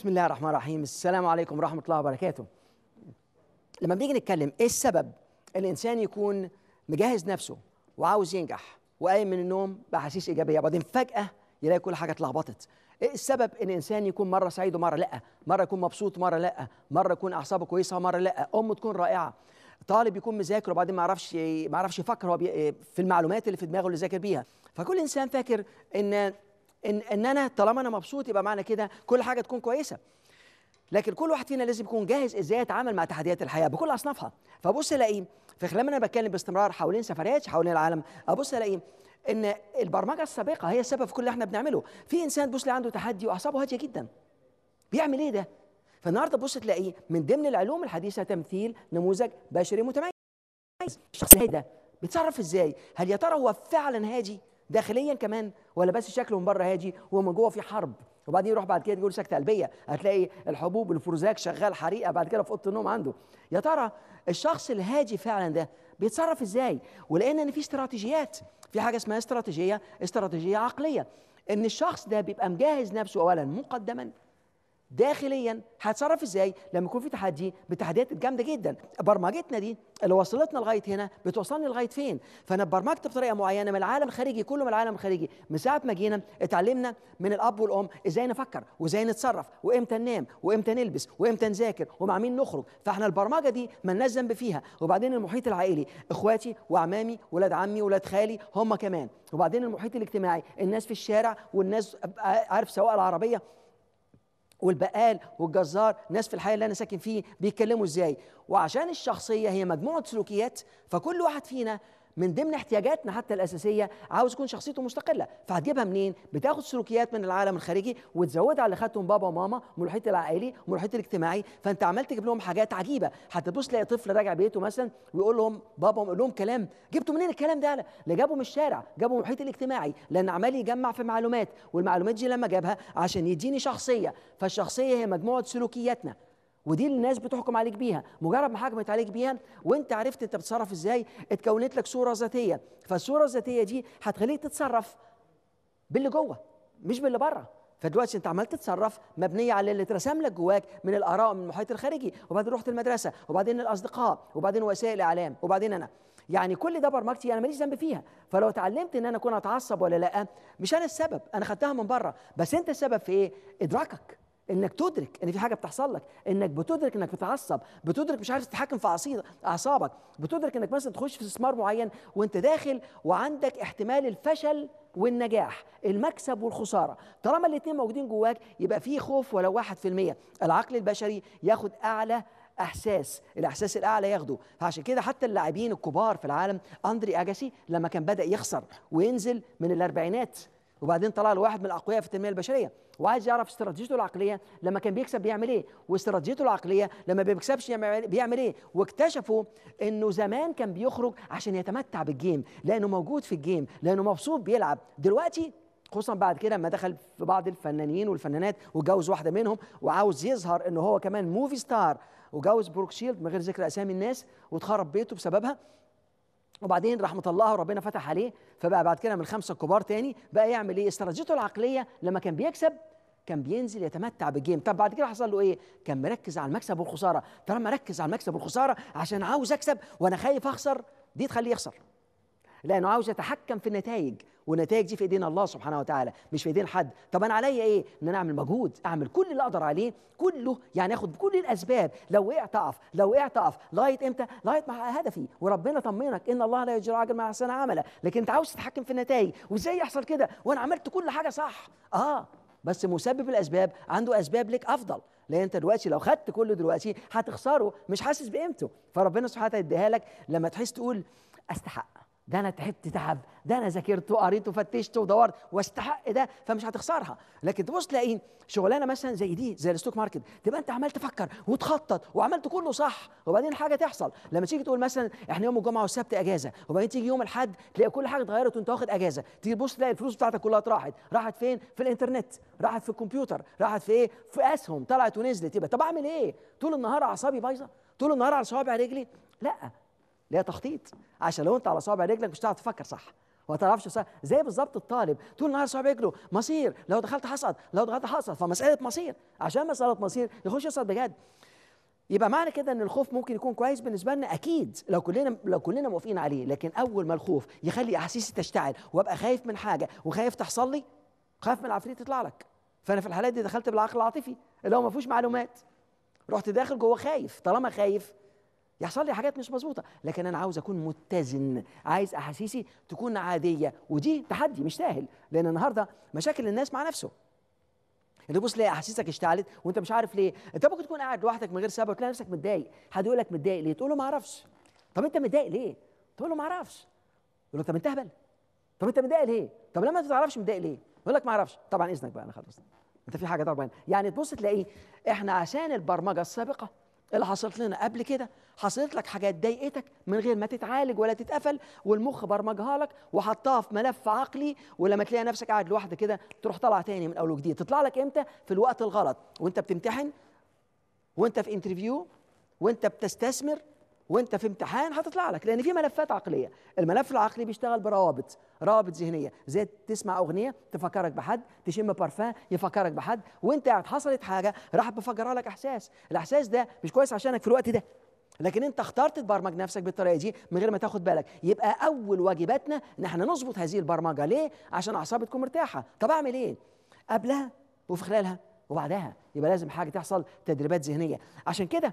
بسم الله الرحمن الرحيم السلام عليكم ورحمة الله وبركاته لما بنيجي نتكلم ايه السبب الانسان يكون مجهز نفسه وعاوز ينجح وقايم من النوم باحاسيس ايجابيه بعدين فجاه يلاقي كل حاجه اتلخبطت ايه السبب ان الانسان يكون مره سعيد ومره لا مره يكون مبسوط ومره لا مره يكون اعصابه كويسه ومره لا امه تكون رائعه طالب يكون مذاكر وبعدين ما يعرفش ما يعرفش يفكر هو بي- في المعلومات اللي في دماغه اللي ذاكر بيها فكل انسان فاكر ان ان ان انا طالما انا مبسوط يبقى معنى كده كل حاجه تكون كويسه لكن كل واحد فينا لازم يكون جاهز ازاي يتعامل مع تحديات الحياه بكل اصنافها فبص الاقي في خلال ما انا بتكلم باستمرار حوالين سفريات حوالين العالم ابص الاقي ان البرمجه السابقه هي السبب في كل اللي احنا بنعمله في انسان بص لي عنده تحدي واعصابه هاديه جدا بيعمل ايه ده فالنهارده بص تلاقيه من ضمن العلوم الحديثه تمثيل نموذج بشري متميز الشخص الهادي ده بيتصرف ازاي هل يا ترى هو فعلا هادي داخليا كمان ولا بس شكله من بره هادي ومن جوه في حرب وبعدين يروح بعد كده يقول سكته قلبيه هتلاقي الحبوب الفروزاك شغال حريقه بعد كده في اوضه النوم عنده يا ترى الشخص الهادي فعلا ده بيتصرف ازاي ولقينا ان في استراتيجيات في حاجه اسمها استراتيجيه استراتيجيه عقليه ان الشخص ده بيبقى مجهز نفسه اولا مقدما داخليا هتصرف ازاي لما يكون في تحدي بالتحديات الجامده جدا برمجتنا دي اللي وصلتنا لغايه هنا بتوصلني لغايه فين فانا برمجت بطريقه معينه من العالم الخارجي كله من العالم الخارجي من ساعه ما جينا اتعلمنا من الاب والام ازاي نفكر وازاي نتصرف وامتى ننام وامتى نلبس وامتى نذاكر ومع مين نخرج فاحنا البرمجه دي مالناش ذنب فيها وبعدين المحيط العائلي اخواتي واعمامي ولاد عمي ولاد خالي هم كمان وبعدين المحيط الاجتماعي الناس في الشارع والناس عارف سواق العربيه والبقال والجزار ناس في الحي اللي انا ساكن فيه بيتكلموا ازاي وعشان الشخصيه هي مجموعه سلوكيات فكل واحد فينا من ضمن احتياجاتنا حتى الاساسيه عاوز يكون شخصيته مستقله فهتجيبها منين بتاخد سلوكيات من العالم الخارجي وتزودها على اللي خدتهم بابا وماما من المحيط العائلي ومن المحيط الاجتماعي فانت عمال تجيب لهم حاجات عجيبه هتبص تلاقي طفل راجع بيته مثلا ويقول لهم بابا يقول لهم كلام جبتوا منين الكلام ده اللي جابه من الشارع جابه من المحيط الاجتماعي لان عمال يجمع في معلومات والمعلومات دي لما جابها عشان يديني شخصيه فالشخصيه هي مجموعه سلوكياتنا ودي اللي الناس بتحكم عليك بيها مجرد ما حكمت عليك بيها وانت عرفت انت بتتصرف ازاي اتكونت لك صوره ذاتيه فالصوره الذاتيه دي هتخليك تتصرف باللي جوه مش باللي بره فدلوقتي انت عمال تتصرف مبنيه على اللي اترسم لك جواك من الاراء من المحيط الخارجي وبعدين رحت المدرسه وبعدين الاصدقاء وبعدين وسائل الاعلام وبعدين انا يعني كل ده برمجتي انا ماليش ذنب فيها فلو اتعلمت ان انا اكون اتعصب ولا لا مش انا السبب انا خدتها من بره بس انت السبب في ايه ادراكك انك تدرك ان في حاجه بتحصل لك انك بتدرك انك بتتعصب بتدرك مش عارف تتحكم في عصير اعصابك بتدرك انك مثلا تخش في استثمار معين وانت داخل وعندك احتمال الفشل والنجاح المكسب والخساره طالما الاثنين موجودين جواك يبقى في خوف ولو واحد في المية العقل البشري ياخد اعلى احساس الاحساس الاعلى ياخده فعشان كده حتى اللاعبين الكبار في العالم اندري اجاسي لما كان بدا يخسر وينزل من الاربعينات وبعدين طلع له واحد من الاقوياء في التنميه البشريه وعايز يعرف استراتيجيته العقليه لما كان بيكسب بيعمل ايه واستراتيجيته العقليه لما بيكسبش بيعمل ايه واكتشفوا انه زمان كان بيخرج عشان يتمتع بالجيم لانه موجود في الجيم لانه مبسوط بيلعب دلوقتي خصوصا بعد كده لما دخل في بعض الفنانين والفنانات وجوز واحده منهم وعاوز يظهر انه هو كمان موفي ستار وجوز بروكشيلد من غير ذكر اسامي الناس واتخرب بيته بسببها وبعدين رحمه الله وربنا فتح عليه فبقى بعد كده من الخمسه الكبار تاني بقى يعمل ايه استراتيجيته العقليه لما كان بيكسب كان بينزل يتمتع بالجيم طب بعد كده حصل له ايه كان مركز على المكسب والخساره طالما ركز على المكسب والخساره عشان عاوز اكسب وانا خايف اخسر دي تخليه يخسر لانه عاوز يتحكم في النتائج والنتائج دي في ايدين الله سبحانه وتعالى مش في ايدين حد طب انا عليا ايه ان انا اعمل مجهود اعمل كل اللي اقدر عليه كله يعني اخد كل الاسباب لو وقعت اقف لو وقعت اقف لغايه امتى لغايه مع هدفي وربنا طمنك ان الله لا يجري عجل مع احسن عملا لكن انت عاوز تتحكم في النتائج وازاي يحصل كده وانا عملت كل حاجه صح اه بس مسبب الاسباب عنده اسباب لك افضل لان انت دلوقتي لو خدت كله دلوقتي هتخسره مش حاسس بقيمته فربنا سبحانه وتعالى يديها لك لما تحس تقول استحق ده انا تعبت تعب ده انا ذاكرت وقريت وفتشت ودورت واستحق ده فمش هتخسرها لكن تبص تلاقي شغلانه مثلا زي دي زي الستوك ماركت تبقى انت عمال تفكر وتخطط وعملت كله صح وبعدين حاجه تحصل لما تيجي تقول مثلا احنا يوم الجمعه والسبت اجازه وبعدين تيجي يوم الاحد تلاقي كل حاجه اتغيرت وانت واخد اجازه تيجي تبص تلاقي الفلوس بتاعتك كلها راحت راحت فين في الانترنت راحت في الكمبيوتر راحت في ايه في اسهم طلعت ونزلت يبقى طب اعمل ايه طول النهار اعصابي بايظه طول النهار على صوابع رجلي لا ليها تخطيط عشان لو انت على صابع رجلك مش هتعرف تفكر صح وما تعرفش صح. زي بالظبط الطالب طول النهار صعب يجروا مصير لو دخلت حصد لو دخلت حصد فمساله مصير عشان مساله مصير يخش يصعد بجد يبقى معنى كده ان الخوف ممكن يكون كويس بالنسبه لنا اكيد لو كلنا لو كلنا موافقين عليه لكن اول ما الخوف يخلي احاسيسي تشتعل وابقى خايف من حاجه وخايف تحصل لي خايف من العفريت يطلع لك فانا في الحالات دي دخلت بالعقل العاطفي اللي هو ما فيهوش معلومات رحت داخل جوه خايف طالما خايف يحصل لي حاجات مش مظبوطه لكن انا عاوز اكون متزن عايز احاسيسي تكون عاديه ودي تحدي مش سهل لان النهارده مشاكل الناس مع نفسه انت تبص تلاقي احاسيسك اشتعلت وانت مش عارف ليه انت ممكن تكون قاعد لوحدك من غير سبب وتلاقي نفسك متضايق حد يقول لك متضايق ليه تقول له ما اعرفش طب انت متضايق ليه تقول له ما اعرفش يقول له طب انت هبل طب انت متضايق ليه طب لما انت ما تعرفش متضايق ليه يقول لك ما اعرفش طبعا اذنك بقى انا خلاص انت في حاجه ضربه يعني تبص تلاقي احنا عشان البرمجه السابقه اللي حصلت لنا قبل كده حصلت لك حاجات ضايقتك من غير ما تتعالج ولا تتقفل والمخ برمجها لك وحطها في ملف عقلي ولما تلاقي نفسك قاعد لوحدك كده تروح طالع تاني من اول وجديد تطلع لك امتى في الوقت الغلط وانت بتمتحن وانت في انترفيو وانت بتستثمر وانت في امتحان هتطلع لك لان في ملفات عقليه الملف العقلي بيشتغل بروابط روابط ذهنيه زي تسمع اغنيه تفكرك بحد تشم بارفان يفكرك بحد وانت قاعد حصلت حاجه راح بفجرها لك احساس الاحساس ده مش كويس عشانك في الوقت ده لكن انت اخترت تبرمج نفسك بالطريقه دي من غير ما تاخد بالك يبقى اول واجباتنا ان احنا نظبط هذه البرمجه ليه عشان اعصابي تكون مرتاحه طب اعمل ايه قبلها وفي خلالها وبعدها يبقى لازم حاجه تحصل تدريبات ذهنيه عشان كده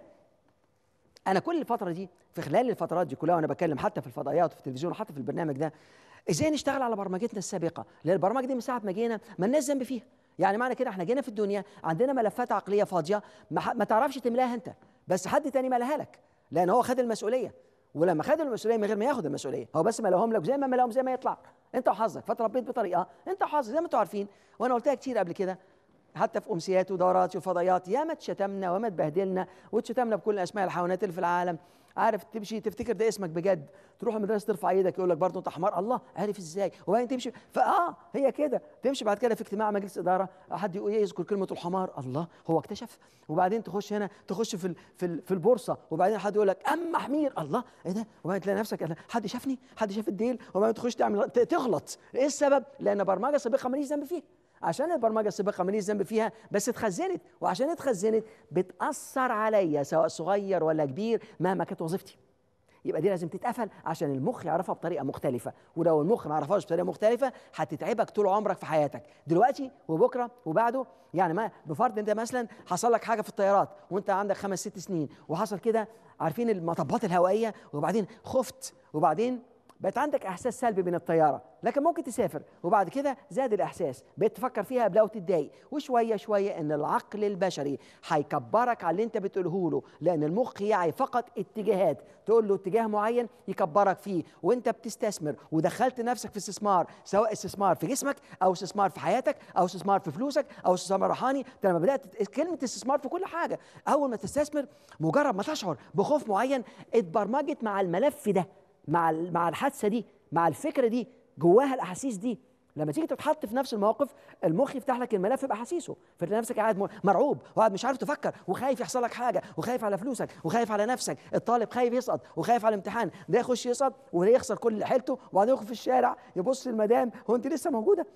انا كل الفتره دي في خلال الفترات دي كلها وانا بتكلم حتى في الفضائيات وفي التلفزيون وحتى في البرنامج ده ازاي نشتغل على برمجتنا السابقه لان البرمجه دي من ساعه ما جينا ما لناش ذنب فيها يعني معنى كده احنا جينا في الدنيا عندنا ملفات عقليه فاضيه ما, ما تعرفش تملاها انت بس حد تاني ملاها لك لان هو خد المسؤوليه ولما خد المسؤوليه من غير ما ياخد المسؤوليه هو بس ملاهم لك زي ما ملاهم زي ما يطلع انت وحظك فتربيت بطريقه انت وحظك زي ما انتم عارفين وانا قلتها كتير قبل كده حتى في امسيات ودورات وفضائيات ياما اتشتمنا وما اتبهدلنا واتشتمنا بكل اسماء الحيوانات اللي في العالم عارف تمشي تفتكر ده اسمك بجد تروح المدرسه ترفع ايدك يقول لك برضه انت حمار الله عارف ازاي وبعدين تمشي فاه هي كده تمشي بعد كده في اجتماع مجلس اداره حد يقول يذكر كلمه الحمار الله هو اكتشف وبعدين تخش هنا تخش في في, في البورصه وبعدين حد يقول لك اما حمير الله ايه ده وبعدين تلاقي نفسك حد شافني حد شاف الديل وبعدين تخش تعمل تغلط ايه السبب لان برمجه سابقه ماليش ذنب فيها عشان البرمجه السابقه ماليش ذنب فيها بس اتخزنت وعشان اتخزنت بتاثر عليا سواء صغير ولا كبير مهما كانت وظيفتي يبقى دي لازم تتقفل عشان المخ يعرفها بطريقه مختلفه ولو المخ ما عرفهاش بطريقه مختلفه هتتعبك طول عمرك في حياتك دلوقتي وبكره وبعده يعني ما بفرض انت مثلا حصل لك حاجه في الطيارات وانت عندك خمس ست سنين وحصل كده عارفين المطبات الهوائيه وبعدين خفت وبعدين بقت عندك احساس سلبي من الطياره لكن ممكن تسافر وبعد كده زاد الاحساس بقيت تفكر فيها قبلها وتتضايق وشويه شويه ان العقل البشري هيكبرك على اللي انت بتقوله له لان المخ يعي فقط اتجاهات تقول له اتجاه معين يكبرك فيه وانت بتستثمر ودخلت نفسك في استثمار سواء استثمار في جسمك او استثمار في حياتك او استثمار في فلوسك او استثمار روحاني انت لما بدات كلمه استثمار في كل حاجه اول ما تستثمر مجرد ما تشعر بخوف معين اتبرمجت مع الملف ده مع مع الحادثه دي مع الفكره دي جواها الاحاسيس دي لما تيجي تتحط في نفس الموقف المخ يفتح لك الملف باحاسيسه فتلاقي نفسك قاعد مرعوب وقاعد مش عارف تفكر وخايف يحصل لك حاجه وخايف على فلوسك وخايف على نفسك الطالب خايف يسقط وخايف على الامتحان ده يخش يسقط ويخسر كل حيلته وبعدين يخرج في الشارع يبص للمدام هو انت لسه موجوده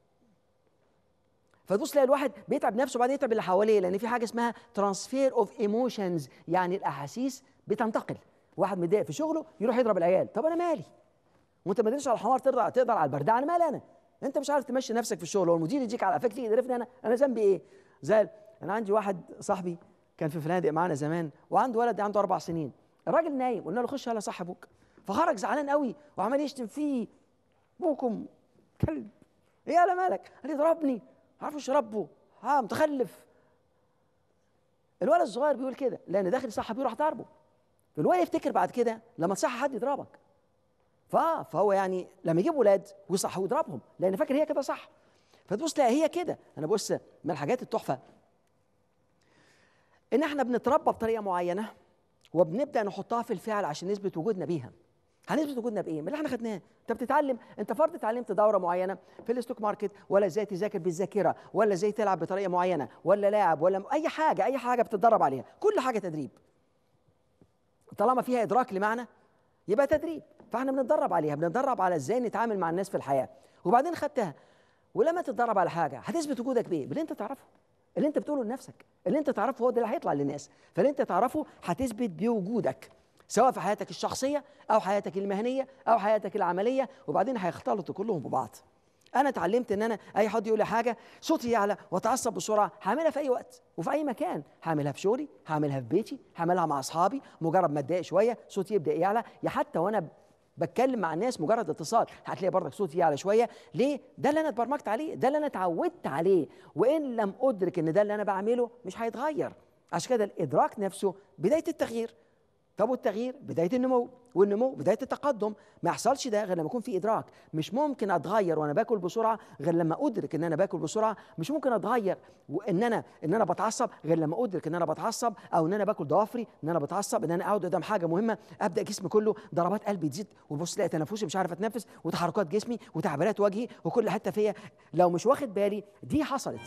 فتبص تلاقي الواحد بيتعب نفسه وبعدين يتعب اللي حواليه لان في حاجه اسمها ترانسفير اوف ايموشنز يعني الاحاسيس بتنتقل واحد متضايق في شغله يروح يضرب العيال طب انا مالي وانت ما تدريش على الحمار تقدر تقدر على البردعه انا مالي انا انت مش عارف تمشي نفسك في الشغل والمدير يجيك على قفاك تيجي يقرفني انا انا ذنبي ايه زي انا عندي واحد صاحبي كان في فنادق معانا زمان وعنده ولد عنده اربع سنين الراجل نايم قلنا له خش يلا صح ابوك فخرج زعلان قوي وعمال يشتم فيه ابوكم كلب ايه يا مالك قال لي ضربني ما عرفش ربه ها متخلف الولد الصغير بيقول كده لان داخل صح ابوه راح ضربه الولد يفتكر بعد كده لما تصحى حد يضربك فاه فهو يعني لما يجيب ولاد ويصح ويضربهم لان فاكر هي كده صح فتبص لا هي كده انا بص من الحاجات التحفه ان احنا بنتربى بطريقه معينه وبنبدا نحطها في الفعل عشان نثبت وجودنا بيها هنثبت وجودنا بايه؟ من اللي احنا خدناه، انت بتتعلم انت فرض اتعلمت دوره معينه في الستوك ماركت ولا ازاي تذاكر بالذاكره ولا ازاي تلعب بطريقه معينه ولا لاعب ولا اي حاجه اي حاجه بتتدرب عليها، كل حاجه تدريب. طالما فيها ادراك لمعنى يبقى تدريب فاحنا بنتدرب عليها بنتدرب على ازاي نتعامل مع الناس في الحياه وبعدين خدتها ولما تتدرب على حاجه هتثبت وجودك بايه باللي انت تعرفه اللي انت بتقوله لنفسك اللي انت تعرفه هو ده اللي هيطلع للناس فاللي انت تعرفه هتثبت بوجودك سواء في حياتك الشخصيه او حياتك المهنيه او حياتك العمليه وبعدين هيختلطوا كلهم ببعض انا اتعلمت ان انا اي حد يقول لي حاجه صوتي يعلى واتعصب بسرعه هعملها في اي وقت وفي اي مكان هعملها في شغلي هعملها في بيتي هعملها مع اصحابي مجرد ما اتضايق شويه صوتي يبدا يعلى يا حتى وانا بتكلم مع الناس مجرد اتصال هتلاقي برضك صوتي يعلى شويه ليه ده اللي انا اتبرمجت عليه ده اللي انا اتعودت عليه وان لم ادرك ان ده اللي انا بعمله مش هيتغير عشان كده الادراك نفسه بدايه التغيير طب والتغيير بدايه النمو والنمو بدايه التقدم ما يحصلش ده غير لما يكون في ادراك مش ممكن اتغير وانا باكل بسرعه غير لما ادرك ان انا باكل بسرعه مش ممكن اتغير وان انا ان انا بتعصب غير لما ادرك ان انا بتعصب او ان انا باكل ضوافري ان انا بتعصب ان انا اقعد قدام حاجه مهمه ابدا جسمي كله ضربات قلبي تزيد وبص الاقي تنفسي مش عارف اتنفس وتحركات جسمي وتعبيرات وجهي وكل حته فيا لو مش واخد بالي دي حصلت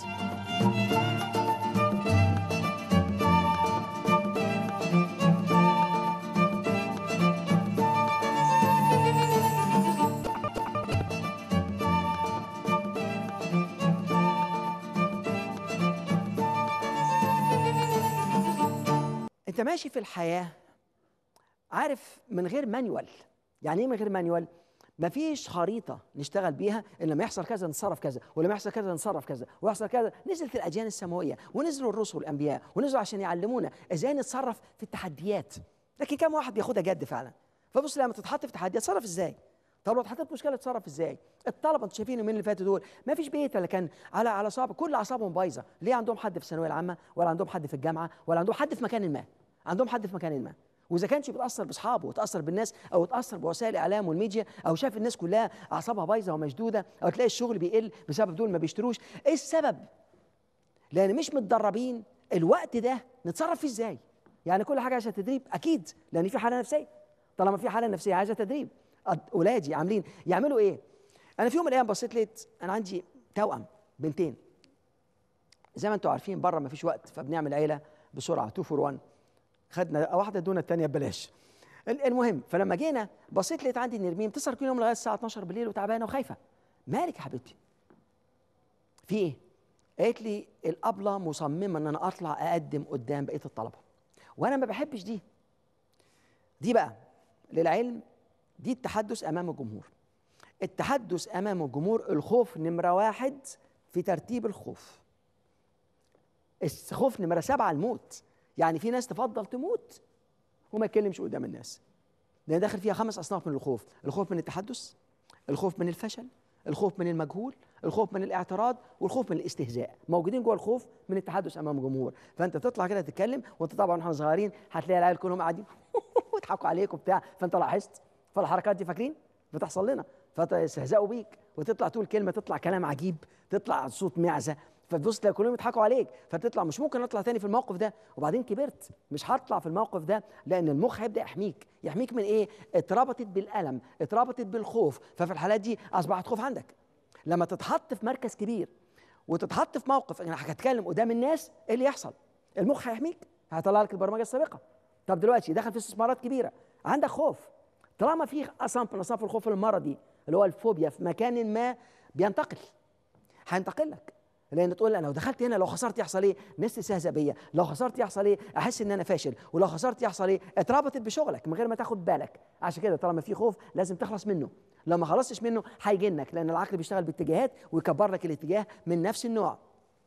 انت ماشي في الحياه عارف من غير مانيوال يعني ايه من غير مانيوال مفيش خريطه نشتغل بيها ان لما يحصل كذا نتصرف كذا ولما يحصل كذا نتصرف كذا ويحصل كذا نزلت الاديان السماويه ونزلوا الرسل والانبياء ونزلوا عشان يعلمونا ازاي نتصرف في التحديات لكن كم واحد بياخدها جد فعلا فبص لما تتحط في تحدي اتصرف ازاي طب لو اتحطيت في مشكله اتصرف ازاي؟ الطلبه انتوا شايفين من اللي فاتوا دول ما فيش بيت اللي كان على على اعصاب كل اعصابهم بايظه، ليه عندهم حد في الثانويه العامه ولا عندهم حد في الجامعه ولا عندهم حد في مكان ما؟ عندهم حد في مكان ما واذا كانش بيتاثر باصحابه وتاثر بالناس او اتاثر بوسائل الاعلام والميديا او شاف الناس كلها اعصابها بايظه ومشدوده او تلاقي الشغل بيقل بسبب دول ما بيشتروش ايه السبب لان مش متدربين الوقت ده نتصرف فيه ازاي يعني كل حاجه عايزه تدريب اكيد لان في حاله نفسيه طالما في حاله نفسيه عايزه تدريب اولادي عاملين يعملوا ايه انا في يوم من الايام بصيت لقيت انا عندي توأم بنتين زي ما انتم عارفين بره ما فيش وقت فبنعمل عيله بسرعه 2 فور 1 خدنا واحده دون الثانيه ببلاش المهم فلما جينا بصيت لقيت عندي نرمين بتسهر كل يوم لغايه الساعه 12 بالليل وتعبانه وخايفه مالك يا حبيبتي في ايه قالت لي الابله مصممه ان انا اطلع اقدم قدام بقيه الطلبه وانا ما بحبش دي دي بقى للعلم دي التحدث امام الجمهور التحدث امام الجمهور الخوف نمره واحد في ترتيب الخوف الخوف نمره سبعه الموت يعني في ناس تفضل تموت وما يتكلمش قدام الناس لان داخل فيها خمس اصناف من الخوف الخوف من التحدث الخوف من الفشل الخوف من المجهول الخوف من الاعتراض والخوف من الاستهزاء موجودين جوه الخوف من التحدث امام الجمهور فانت تطلع كده تتكلم وانت طبعا واحنا صغيرين هتلاقي العيال كلهم قاعدين ويضحكوا عليك وبتاع فانت لاحظت فالحركات دي فاكرين بتحصل لنا فيستهزئوا بيك وتطلع تقول كلمه تطلع كلام عجيب تطلع صوت معزه فتبص تلاقي كلهم يضحكوا عليك فتطلع مش ممكن اطلع تاني في الموقف ده وبعدين كبرت مش هطلع في الموقف ده لان المخ هيبدا يحميك يحميك من ايه اتربطت بالالم اتربطت بالخوف ففي الحالات دي اصبحت خوف عندك لما تتحط في مركز كبير وتتحط في موقف انك يعني هتتكلم قدام الناس ايه اللي يحصل المخ هيحميك هيطلع لك البرمجه السابقه طب دلوقتي دخل في استثمارات كبيره عندك خوف طالما في صنف من اصناف الخوف المرضي اللي هو الفوبيا في مكان ما بينتقل هينتقل لك لان تقول انا لو دخلت هنا لو خسرت يحصل ايه؟ الناس تستهزأ بيا، لو خسرت يحصل ايه؟ احس ان انا فاشل، ولو خسرت يحصل ايه؟ اتربطت بشغلك من غير ما تاخد بالك، عشان كده طالما في خوف لازم تخلص منه، لو ما خلصتش منه هيجنك لان العقل بيشتغل باتجاهات ويكبر لك الاتجاه من نفس النوع.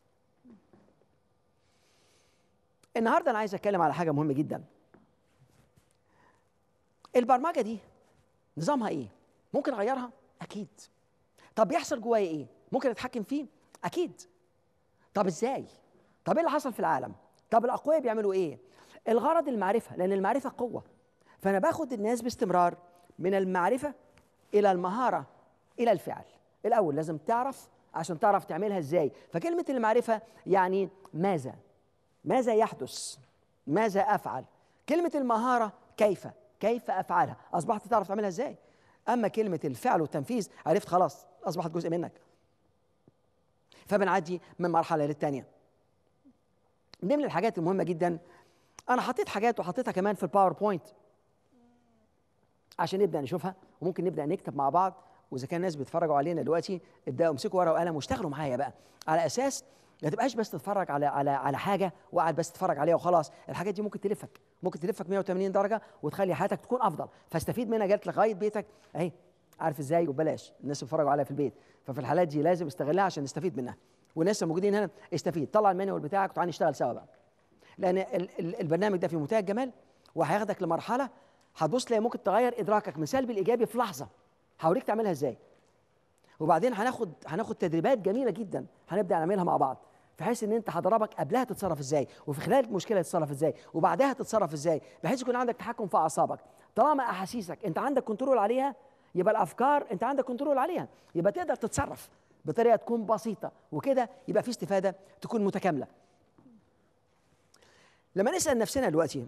النهارده انا عايز اتكلم على حاجه مهمه جدا. البرمجه دي نظامها ايه؟ ممكن اغيرها؟ اكيد. طب بيحصل جوايا ايه؟ ممكن اتحكم فيه؟ اكيد طب ازاي طب ايه اللي حصل في العالم طب الاقوياء بيعملوا ايه الغرض المعرفه لان المعرفه قوه فانا باخد الناس باستمرار من المعرفه الى المهاره الى الفعل الاول لازم تعرف عشان تعرف تعملها ازاي فكلمه المعرفه يعني ماذا ماذا يحدث ماذا افعل كلمه المهاره كيف كيف افعلها اصبحت تعرف تعملها ازاي اما كلمه الفعل والتنفيذ عرفت خلاص اصبحت جزء منك فبنعدي من مرحله للتانيه من ضمن الحاجات المهمه جدا انا حطيت حاجات وحطيتها كمان في الباوربوينت عشان نبدا نشوفها وممكن نبدا نكتب مع بعض واذا كان الناس بيتفرجوا علينا دلوقتي ابداوا امسكوا ورقه وقلم واشتغلوا معايا بقى على اساس ما تبقاش بس تتفرج على على على حاجه وقاعد بس تتفرج عليها وخلاص الحاجات دي ممكن تلفك ممكن تلفك 180 درجه وتخلي حياتك تكون افضل فاستفيد منها جت لغايه بيتك اهي عارف ازاي وبلاش الناس بيتفرجوا عليها في البيت ففي الحالات دي لازم استغلها عشان نستفيد منها والناس الموجودين هنا استفيد طلع المانيوال بتاعك وتعالى نشتغل سوا بقى لان ال- ال- البرنامج ده في منتهى الجمال وهياخدك لمرحله هتبص تلاقي ممكن تغير ادراكك من سلبي لايجابي في لحظه هوريك تعملها ازاي وبعدين هناخد هناخد تدريبات جميله جدا هنبدا نعملها مع بعض بحيث ان انت هدربك قبلها تتصرف ازاي وفي خلال المشكله تتصرف ازاي وبعدها تتصرف ازاي بحيث يكون عندك تحكم في اعصابك طالما احاسيسك انت عندك كنترول عليها يبقى الافكار انت عندك كنترول عليها يبقى تقدر تتصرف بطريقه تكون بسيطه وكده يبقى في استفاده تكون متكامله لما نسال نفسنا دلوقتي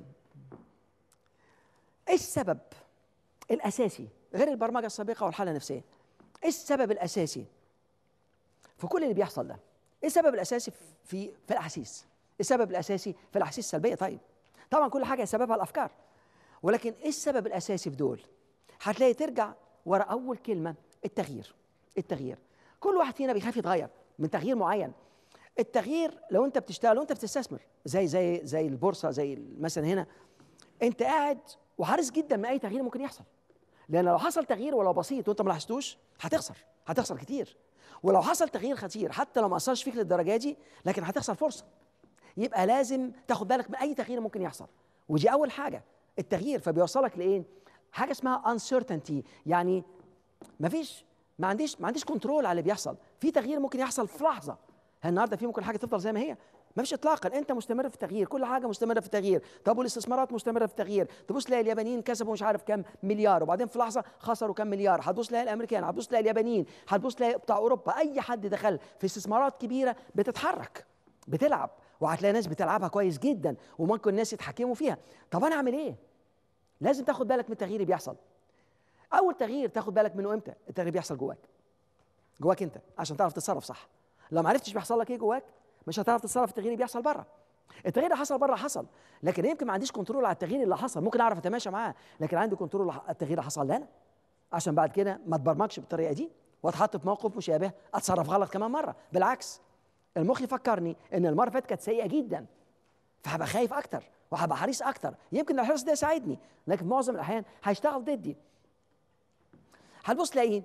ايه السبب الاساسي غير البرمجه السابقه والحاله النفسيه ايه السبب الاساسي في كل اللي بيحصل ده ايه السبب الاساسي في في الاحاسيس ايه السبب الاساسي في الاحاسيس السلبيه طيب طبعا كل حاجه سببها الافكار ولكن ايه السبب الاساسي في دول هتلاقي ترجع ورا اول كلمه التغيير التغيير كل واحد فينا بيخاف يتغير من تغيير معين التغيير لو انت بتشتغل لو انت بتستثمر زي زي زي البورصه زي مثلا هنا انت قاعد وحريص جدا من اي تغيير ممكن يحصل لان لو حصل تغيير ولو بسيط وانت ما لاحظتوش هتخسر هتخسر كتير ولو حصل تغيير خطير حتى لو ما اثرش فيك للدرجه دي لكن هتخسر فرصه يبقى لازم تاخد بالك من اي تغيير ممكن يحصل ودي اول حاجه التغيير فبيوصلك لايه حاجه اسمها uncertainty يعني مفيش ما عنديش ما عنديش كنترول على اللي بيحصل في تغيير ممكن يحصل في لحظه النهارده في ممكن حاجه تفضل زي ما هي ما فيش اطلاقا انت مستمر في التغيير كل حاجه مستمره في التغيير طب والاستثمارات مستمره في التغيير تبص تلاقي اليابانيين كسبوا مش عارف كام مليار وبعدين في لحظه خسروا كام مليار هتبص تلاقي الامريكان هتبص تلاقي اليابانيين هتبص تلاقي بتاع اوروبا اي حد دخل في استثمارات كبيره بتتحرك بتلعب وهتلاقي ناس بتلعبها كويس جدا وممكن الناس يتحكموا فيها طب انا اعمل ايه لازم تاخد بالك من التغيير اللي بيحصل اول تغيير تاخد بالك منه امتى التغيير بيحصل جواك جواك انت عشان تعرف تتصرف صح لو ما عرفتش بيحصل لك ايه جواك مش هتعرف تتصرف في التغيير اللي بيحصل بره التغيير اللي حصل بره حصل لكن يمكن ما عنديش كنترول على التغيير اللي حصل ممكن اعرف اتماشى معاه لكن عندي كنترول على التغيير اللي حصل لي انا عشان بعد كده ما اتبرمجش بالطريقه دي واتحط في موقف مشابه اتصرف غلط كمان مره بالعكس المخ يفكرني ان المره اللي فاتت كانت سيئه جدا فهبقى خايف اكتر وهبقى حريص اكتر يمكن الحرص ده يساعدني لكن معظم الاحيان هيشتغل ضدي هتبص تلاقيه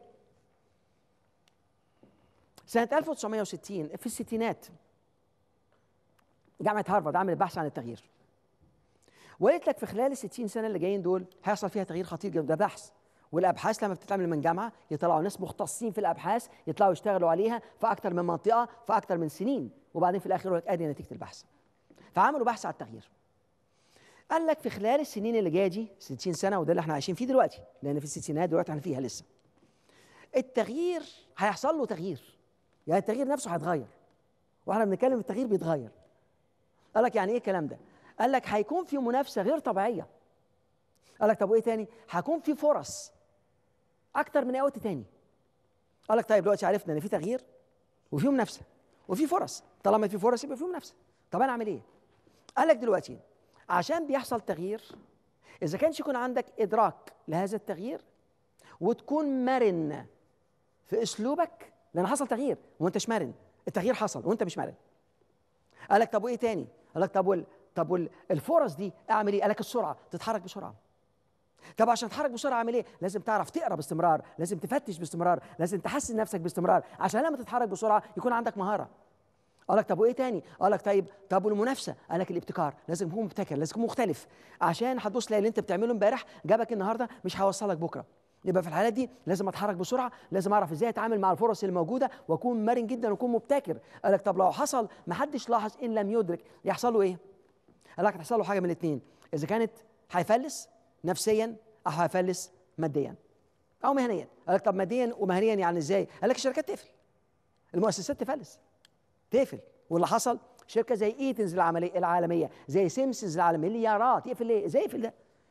سنة 1960 في الستينات جامعة هارفارد عملت بحث عن التغيير وقالت لك في خلال ال 60 سنة اللي جايين دول هيحصل فيها تغيير خطير جدا ده بحث والابحاث لما بتتعمل من جامعه يطلعوا ناس مختصين في الابحاث يطلعوا يشتغلوا عليها في اكتر من منطقه في اكتر من سنين وبعدين في الاخر يقول لك ادي نتيجه البحث فعملوا بحث على التغيير قال لك في خلال السنين اللي جايه دي 60 سنه وده اللي احنا عايشين فيه دلوقتي لان في الستينات دلوقتي احنا فيها لسه التغيير هيحصل له تغيير يعني التغيير نفسه هيتغير واحنا بنتكلم التغيير بيتغير قال لك يعني ايه الكلام ده قال لك هيكون في منافسه غير طبيعيه قال لك طب وايه تاني هيكون في فرص اكتر من اي وقت تاني قال لك طيب دلوقتي عرفنا ان في تغيير وفي منافسه وفي فرص طالما في فرص يبقى في منافسه طب انا اعمل ايه قال لك دلوقتي عشان بيحصل تغيير اذا كانش يكون عندك ادراك لهذا التغيير وتكون مرن في اسلوبك لان حصل تغيير وانت مش مرن التغيير حصل وانت مش مرن قال لك طب وايه تاني قال لك طب وال... طب وال... الفرص دي اعمل ايه قال لك السرعه تتحرك بسرعه طب عشان تتحرك بسرعه اعمل ايه لازم تعرف تقرا باستمرار لازم تفتش باستمرار لازم تحسن نفسك باستمرار عشان لما تتحرك بسرعه يكون عندك مهاره قال لك طب وايه تاني قال لك طيب طب والمنافسه قال لك الابتكار لازم يكون مبتكر لازم يكون مختلف عشان هتبص تلاقي اللي انت بتعمله امبارح جابك النهارده مش هيوصلك بكره يبقى في الحالات دي لازم اتحرك بسرعه لازم اعرف ازاي اتعامل مع الفرص الموجوده واكون مرن جدا واكون مبتكر قال لك طب لو حصل ما حدش لاحظ ان لم يدرك يحصل له ايه قال لك هتحصل له حاجه من الاثنين اذا كانت هيفلس نفسيا او هيفلس ماديا او مهنيا قال لك طب ماديا ومهنيا يعني ازاي قال لك الشركات تقفل المؤسسات تفلس تقفل واللي حصل شركه زي ايتنز العمليه العالميه زي سيمسونز العالميه مليارات يقفل ليه ازاي يقفل ده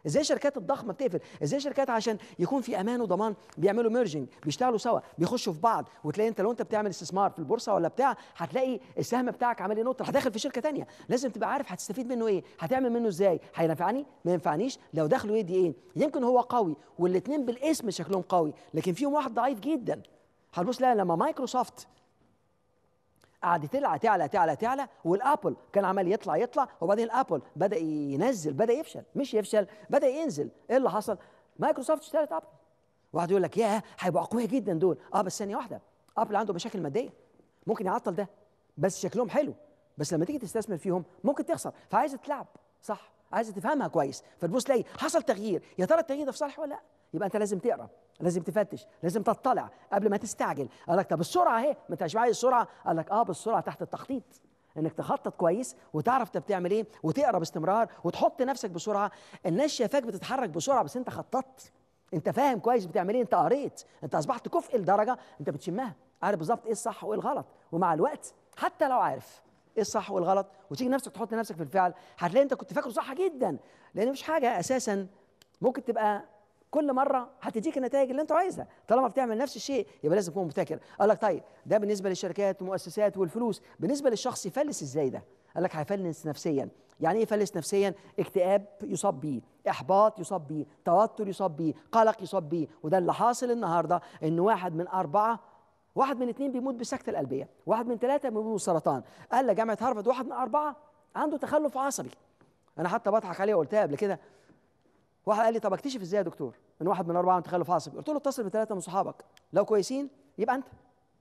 ازاي الشركات الضخمه بتقفل ازاي الشركات عشان يكون في امان وضمان بيعملوا ميرجنج بيشتغلوا سوا بيخشوا في بعض وتلاقي انت لو انت بتعمل استثمار في البورصه ولا بتاع هتلاقي السهم بتاعك عمال ينط راح داخل في شركه تانية لازم تبقى عارف هتستفيد منه ايه هتعمل منه ازاي هينفعني ما ينفعنيش لو دخله يدي ايه يمكن هو قوي والاثنين بالاسم شكلهم قوي لكن فيهم واحد ضعيف جدا هتبص لا لما مايكروسوفت قعدت تعلى تعلى تعلى تعلى والابل كان عمال يطلع يطلع وبعدين الابل بدا ينزل بدا يفشل مش يفشل بدا ينزل ايه اللي حصل مايكروسوفت اشترت ابل واحد يقول لك ياه هيبقوا اقوياء جدا دول اه بس ثانيه واحده ابل عنده مشاكل ماديه ممكن يعطل ده بس شكلهم حلو بس لما تيجي تستثمر فيهم ممكن تخسر فعايزه تلعب صح عايزه تفهمها كويس فتبص تلاقي حصل تغيير يا ترى التغيير ده في صالح ولا لا يبقى انت لازم تقرا لازم تفتش لازم تطلع قبل ما تستعجل قال لك طب السرعه اهي ما انتش عايز السرعه قال لك اه بالسرعه تحت التخطيط انك تخطط كويس وتعرف انت بتعمل ايه وتقرا باستمرار وتحط نفسك بسرعه الناس شايفاك بتتحرك بسرعه بس انت خططت انت فاهم كويس بتعمل ايه انت قريت انت اصبحت كفء لدرجه انت بتشمها عارف بالظبط ايه الصح وايه الغلط ومع الوقت حتى لو عارف ايه الصح والغلط وتيجي نفسك تحط نفسك في الفعل هتلاقي انت كنت فاكره صح جدا لان مفيش حاجه اساسا ممكن تبقى كل مره هتديك النتائج اللي انت عايزها طالما بتعمل نفس الشيء يبقى لازم تكون مبتكر قال لك طيب ده بالنسبه للشركات والمؤسسات والفلوس بالنسبه للشخص يفلس ازاي ده قال لك هيفلس نفسيا يعني ايه يفلس نفسيا اكتئاب يصاب بيه احباط يصاب بيه توتر يصاب بيه قلق يصاب بيه وده اللي حاصل النهارده ان واحد من اربعه واحد من اثنين بيموت بالسكته القلبيه واحد من ثلاثه بيموت بالسرطان قال لك جامعه هارفارد واحد من اربعه عنده تخلف عصبي انا حتى بضحك عليه وقلتها قبل كده واحد قال لي طب اكتشف ازاي يا دكتور ان واحد من اربعه عنده تخلف عصبي قلت له اتصل بثلاثه من صحابك لو كويسين يبقى انت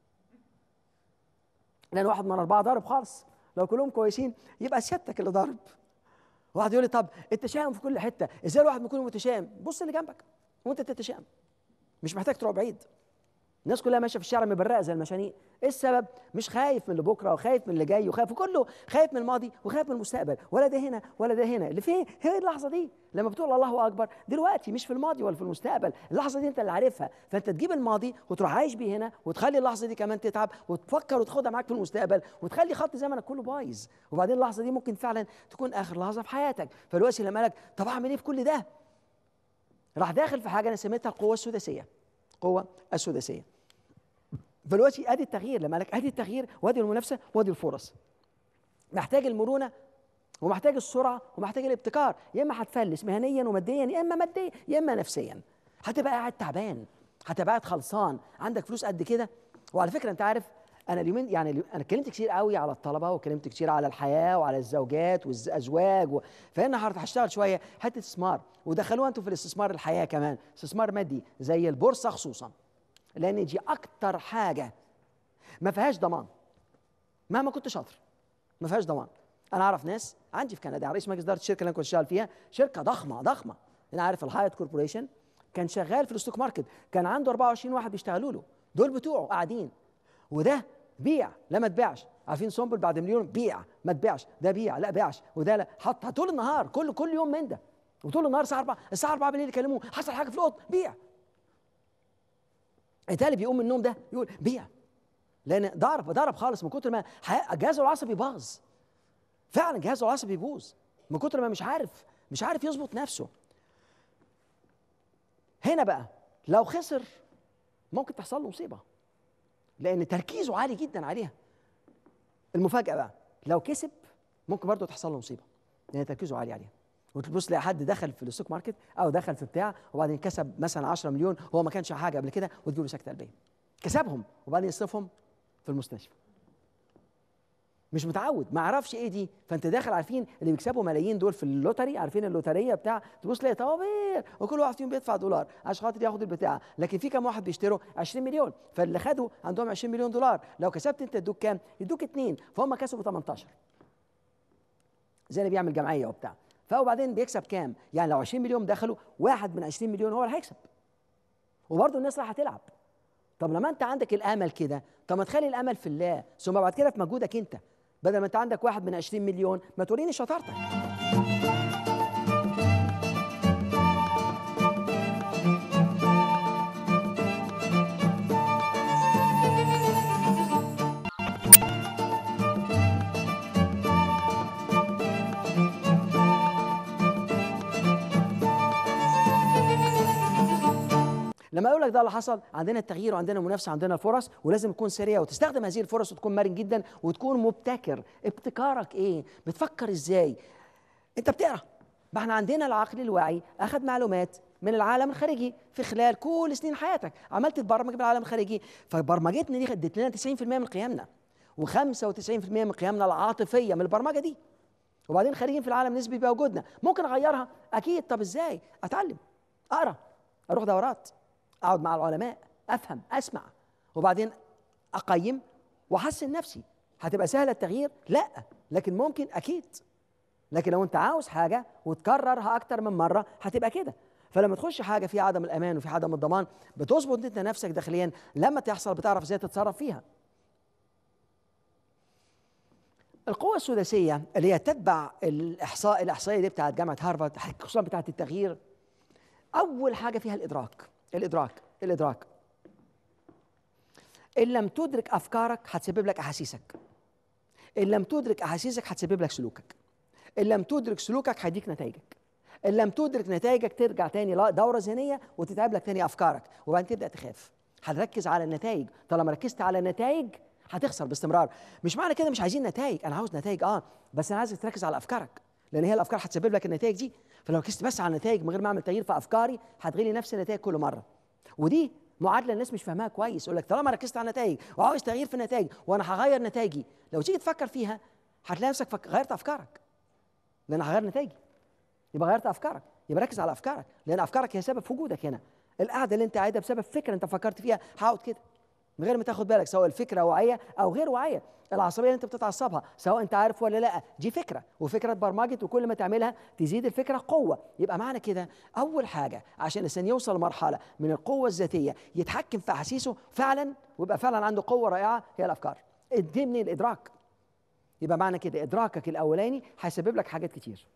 لان واحد من اربعه ضارب خالص لو كلهم كويسين يبقى سيادتك اللي ضارب واحد يقول لي طب التشاؤم في كل حته ازاي الواحد يكون متشائم بص اللي جنبك وانت تتشائم مش محتاج تروح بعيد الناس كلها ماشيه في الشارع مبرقه زي المشانيق ايه السبب مش خايف من اللي بكره وخايف من اللي جاي وخايف وكله خايف من الماضي وخايف من المستقبل ولا ده هنا ولا ده هنا اللي فين هي اللحظه دي لما بتقول الله اكبر دلوقتي مش في الماضي ولا في المستقبل اللحظه دي انت اللي عارفها فانت تجيب الماضي وتروح عايش بيه هنا وتخلي اللحظه دي كمان تتعب وتفكر وتاخدها معاك في المستقبل وتخلي خط زمنك كله بايظ وبعدين اللحظه دي ممكن فعلا تكون اخر لحظه في حياتك فالوقت لما قالك طب اعمل ايه في كل ده راح داخل في حاجه انا سميتها القوه السداسيه القوه السداسيه دلوقتي ادي التغيير لما قالك ادي التغيير وادي المنافسه وادي الفرص محتاج المرونه ومحتاج السرعه ومحتاج الابتكار يا اما هتفلس مهنيا وماديا يا اما ماديا يا اما نفسيا هتبقى قاعد تعبان هتبقى قاعد خلصان عندك فلوس قد كده وعلى فكره انت عارف انا اليومين يعني انا اتكلمت كتير قوي على الطلبه واتكلمت كتير على الحياه وعلى الزوجات والازواج و... فانا هشتغل شويه حته استثمار ودخلوها انتوا في الاستثمار الحياه كمان استثمار مادي زي البورصه خصوصا لان دي اكتر حاجه ما فيهاش ضمان مهما كنت شاطر ما فيهاش ضمان انا اعرف ناس عندي في كندا رئيس مجلس اداره الشركه اللي انا كنت شغال فيها شركه ضخمه ضخمه انا عارف الهايت كوربوريشن كان شغال في الستوك ماركت كان عنده 24 واحد بيشتغلوا له دول بتوعه قاعدين وده بيع لا ما تبيعش عارفين سومبل بعد مليون بيع ما تبيعش ده بيع لا بيعش وده لا حط طول النهار كل كل يوم من ده وطول النهار الساعه 4 الساعه 4 بالليل يكلموه حصل حاجه في الاوضه بيع التالي بيقوم من النوم ده يقول بيع لان ضرب ضرب خالص من كتر ما جهازه العصبي باظ فعلا جهازه العصبي بيبوظ من كتر ما مش عارف مش عارف يظبط نفسه هنا بقى لو خسر ممكن تحصل له مصيبه لان تركيزه عالي جدا عليها المفاجاه بقى لو كسب ممكن برضه تحصل له مصيبه لان تركيزه عالي عليها وتبص تلاقي حد دخل في الستوك ماركت او دخل في بتاع وبعدين كسب مثلا 10 مليون هو ما كانش حاجه قبل كده وتجيله سكته قلبيه كسبهم وبعدين يصرفهم في المستشفى مش متعود ما يعرفش ايه دي فانت داخل عارفين اللي بيكسبوا ملايين دول في اللوتري عارفين اللوتريه بتاع تبص تلاقي طوابير وكل واحد فيهم بيدفع دولار عشان خاطر ياخد البتاع لكن في كام واحد بيشتروا 20 مليون فاللي خدوا عندهم 20 مليون دولار لو كسبت انت يدوك كام يدوك اثنين فهم كسبوا 18 زي اللي بيعمل جمعيه وبتاع فهو بعدين بيكسب كام يعني لو 20 مليون دخلوا واحد من 20 مليون هو اللي هيكسب وبرضه الناس راح تلعب طب لما انت عندك الامل كده طب ما تخلي الامل في الله ثم بعد كده في مجهودك انت بدل ما انت عندك واحد من 20 مليون ما توريني شطارتك لما اقول لك ده اللي حصل عندنا التغيير وعندنا المنافسه وعندنا الفرص ولازم تكون سريع وتستخدم هذه الفرص وتكون مرن جدا وتكون مبتكر ابتكارك ايه بتفكر ازاي انت بتقرا ما احنا عندنا العقل الواعي اخذ معلومات من العالم الخارجي في خلال كل سنين حياتك عملت تبرمج بالعالم الخارجي فبرمجتنا دي ادت لنا 90% من قيمنا و95% من قيمنا العاطفيه من البرمجه دي وبعدين خارجين في العالم نسبي بوجودنا ممكن اغيرها اكيد طب ازاي اتعلم اقرا اروح دورات اقعد مع العلماء افهم اسمع وبعدين اقيم واحسن نفسي هتبقى سهله التغيير لا لكن ممكن اكيد لكن لو انت عاوز حاجه وتكررها اكتر من مره هتبقى كده فلما تخش حاجه فيها عدم الامان وفي عدم الضمان بتظبط انت نفسك داخليا لما تحصل بتعرف ازاي تتصرف فيها القوة السداسية اللي هي تتبع الإحصاء الإحصائية دي بتاعت جامعة هارفارد خصوصا بتاعت التغيير أول حاجة فيها الإدراك الإدراك الإدراك إن لم تدرك أفكارك هتسبب لك أحاسيسك إن لم تدرك أحاسيسك هتسبب لك سلوكك إن لم تدرك سلوكك هيديك نتائجك إن لم تدرك نتائجك ترجع تاني دورة ذهنية وتتعب لك تاني أفكارك وبعدين تبدأ تخاف هتركز على النتائج طالما ركزت على النتائج هتخسر باستمرار مش معنى كده مش عايزين نتائج انا عاوز نتائج اه بس انا عايزك تركز على افكارك لان هي الافكار هتسبب لك النتائج دي فلو ركزت بس على النتائج من غير ما اعمل تغيير في افكاري هتغير لي نفس النتائج كل مره ودي معادله الناس مش فاهماها كويس يقول لك طالما ركزت على النتائج وعاوز تغيير في النتائج وانا هغير نتائجي لو تيجي تفكر فيها هتلاقي نفسك فك... غيرت افكارك لان هغير نتائجي يبقى غيرت افكارك يبقى ركز على افكارك لان افكارك هي سبب في وجودك هنا القعده اللي انت قاعدها بسبب فكره انت فكرت فيها هقعد كده من غير ما تاخد بالك سواء الفكره واعيه او غير واعيه العصبيه اللي انت بتتعصبها سواء انت عارف ولا لا دي فكره وفكره اتبرمجت وكل ما تعملها تزيد الفكره قوه يبقى معنى كده اول حاجه عشان الانسان يوصل لمرحله من القوه الذاتيه يتحكم في احاسيسه فعلا ويبقى فعلا عنده قوه رائعه هي الافكار دي من الادراك يبقى معنى كده ادراكك الاولاني هيسبب لك حاجات كتير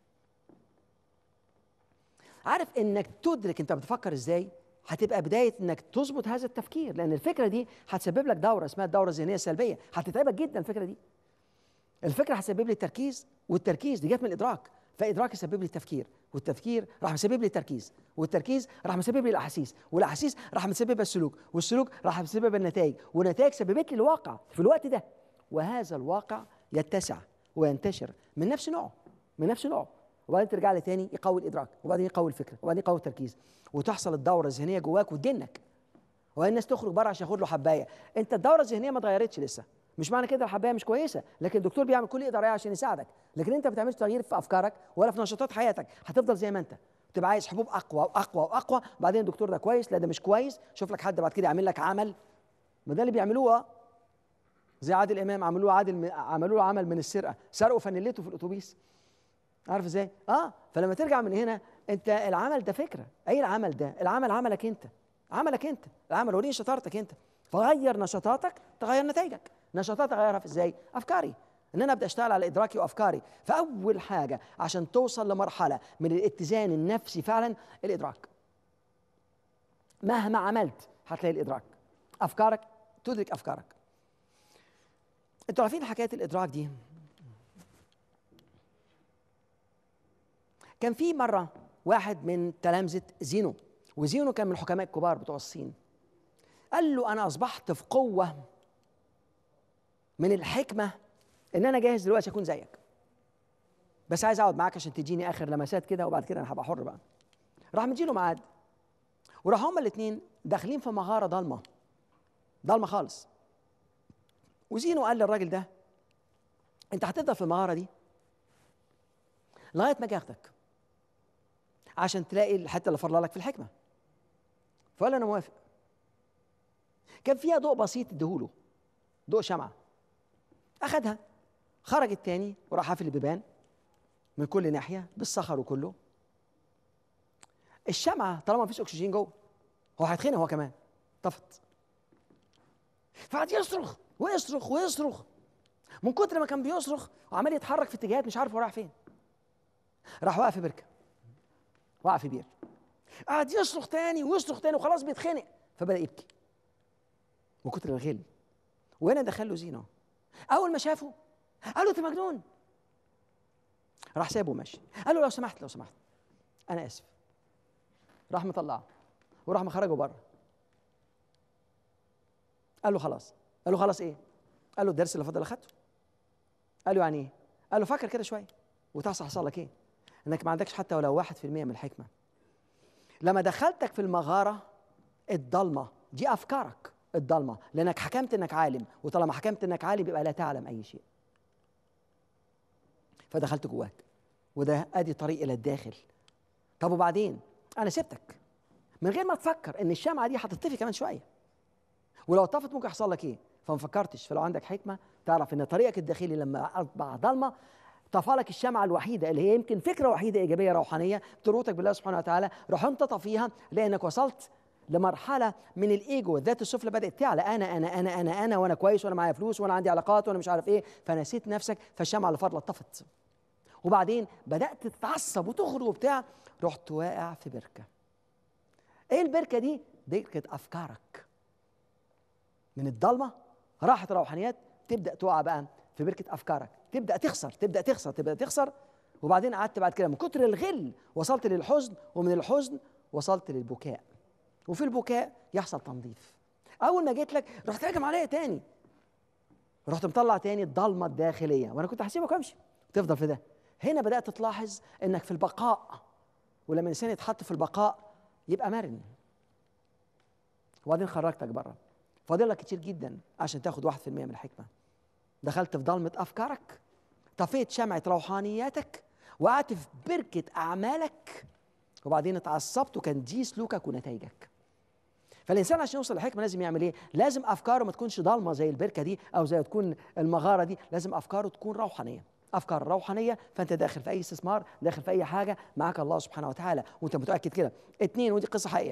عارف انك تدرك انت بتفكر ازاي هتبقى بدايه انك تظبط هذا التفكير لان الفكره دي هتسبب لك دوره اسمها الدوره الذهنيه السلبيه هتتعبك جدا الفكره دي الفكره هتسبب لي التركيز والتركيز دي جت من الادراك فادراك يسبب لي التفكير والتفكير راح مسبب لي التركيز والتركيز راح مسبب لي الاحاسيس والاحاسيس راح مسبب السلوك والسلوك راح مسبب النتائج والنتائج سببت لي الواقع في الوقت ده وهذا الواقع يتسع وينتشر من نفس نوعه من نفس نوعه وبعدين ترجع لي تاني يقوي الادراك وبعدين يقوي الفكره وبعدين يقوي التركيز وتحصل الدوره الذهنيه جواك وتجنك وهي الناس تخرج بره عشان ياخد له حبايه انت الدوره الذهنيه ما اتغيرتش لسه مش معنى كده الحبايه مش كويسه لكن الدكتور بيعمل كل يقدر عليه عشان يساعدك لكن انت ما بتعملش تغيير في افكارك ولا في نشاطات حياتك هتفضل زي ما انت تبقى عايز حبوب اقوى واقوى واقوى بعدين الدكتور ده كويس لا ده مش كويس شوف لك حد بعد كده يعمل لك عمل ما ده اللي بيعملوه زي عادل امام عملوا له عادل عملوا له عمل من السرقه سرقوا فانيلته في الاتوبيس عارف ازاي اه فلما ترجع من هنا انت العمل ده فكره اي العمل ده العمل عملك انت عملك انت العمل وريني شطارتك انت فغير نشاطاتك تغير نتائجك نشاطاتك غيرها في ازاي افكاري ان انا ابدا اشتغل على ادراكي وافكاري فاول حاجه عشان توصل لمرحله من الاتزان النفسي فعلا الادراك مهما عملت هتلاقي الادراك افكارك تدرك افكارك انتوا عارفين حكايه الادراك دي كان في مره واحد من تلامذه زينو وزينو كان من الحكماء الكبار بتوع الصين قال له انا اصبحت في قوه من الحكمه ان انا جاهز دلوقتي اكون زيك بس عايز اقعد معاك عشان تديني اخر لمسات كده وبعد كده انا هبقى حر بقى راح مديله ميعاد وراح هما الاثنين داخلين في مغاره ضلمه ضلمه خالص وزينو قال للراجل ده انت هتفضل في المغاره دي لغايه ما اجي اخدك عشان تلاقي الحته اللي فرلا لك في الحكمه فقال انا موافق كان فيها ضوء بسيط اديهوله ضوء شمعه اخدها خرج التاني وراح قافل البيبان من كل ناحيه بالصخر وكله الشمعه طالما مفيش اكسجين جوه هو هيتخنق هو كمان طفت فقعد يصرخ ويصرخ ويصرخ من كتر ما كان بيصرخ وعمال يتحرك في اتجاهات مش عارف هو رايح فين راح وقف في بركه وقع في بير قعد يصرخ تاني ويصرخ تاني وخلاص بيتخنق فبدا يبكي من كتر الغل وهنا دخل له زينه اول ما شافه قال له انت مجنون راح سابه وماشي قال له لو سمحت لو سمحت انا اسف راح مطلعه وراح مخرجه بره قال له خلاص قال له خلاص ايه قال له الدرس اللي فضل اخدته قال له يعني ايه قال له فكر كده شويه وتحصل حصل لك ايه انك ما عندكش حتى ولو واحد في المية من الحكمه لما دخلتك في المغاره الضلمه دي افكارك الضلمه لانك حكمت انك عالم وطالما حكمت انك عالم يبقى لا تعلم اي شيء فدخلت جواك وده ادي طريق الى الداخل طب وبعدين انا سبتك من غير ما تفكر ان الشمعه دي هتطفي كمان شويه ولو طفت ممكن يحصل لك ايه فما فكرتش فلو عندك حكمه تعرف ان طريقك الداخلي لما اصبح ضلمه طفالك الشمعة الوحيدة اللي هي يمكن فكرة وحيدة إيجابية روحانية تربطك بالله سبحانه وتعالى روح أنت طفيها لأنك وصلت لمرحلة من الإيجو الذات السفلى بدأت تعلى أنا أنا أنا أنا أنا وأنا كويس وأنا معايا فلوس وأنا عندي علاقات وأنا مش عارف إيه فنسيت نفسك فالشمعة اللي فاضلة طفت وبعدين بدأت تتعصب وتخرج وبتاع رحت واقع في بركة إيه البركة دي؟ بركة أفكارك من الضلمة راحت روحانيات تبدأ تقع بقى في بركة أفكارك تبدأ تخسر تبدأ تخسر تبدأ تخسر وبعدين قعدت بعد كده من كتر الغل وصلت للحزن ومن الحزن وصلت للبكاء وفي البكاء يحصل تنظيف اول ما جيت لك رحت راجم عليا تاني رحت مطلع تاني الضلمه الداخليه وانا كنت هسيبك وامشي تفضل في ده هنا بدات تلاحظ انك في البقاء ولما الانسان يتحط في البقاء يبقى مرن وبعدين خرجتك بره فاضل لك كتير جدا عشان تاخد واحد في المية من الحكمه دخلت في ضلمه افكارك طفيت شمعه روحانياتك وقعدت في بركه اعمالك وبعدين اتعصبت وكان دي سلوكك ونتائجك فالانسان عشان يوصل للحكمه لازم يعمل ايه؟ لازم افكاره ما تكونش ضلمه زي البركه دي او زي تكون المغاره دي، لازم افكاره تكون روحانيه. افكار روحانيه فانت داخل في اي استثمار، داخل في اي حاجه معاك الله سبحانه وتعالى وانت متاكد كده. اتنين ودي قصه حقيقيه.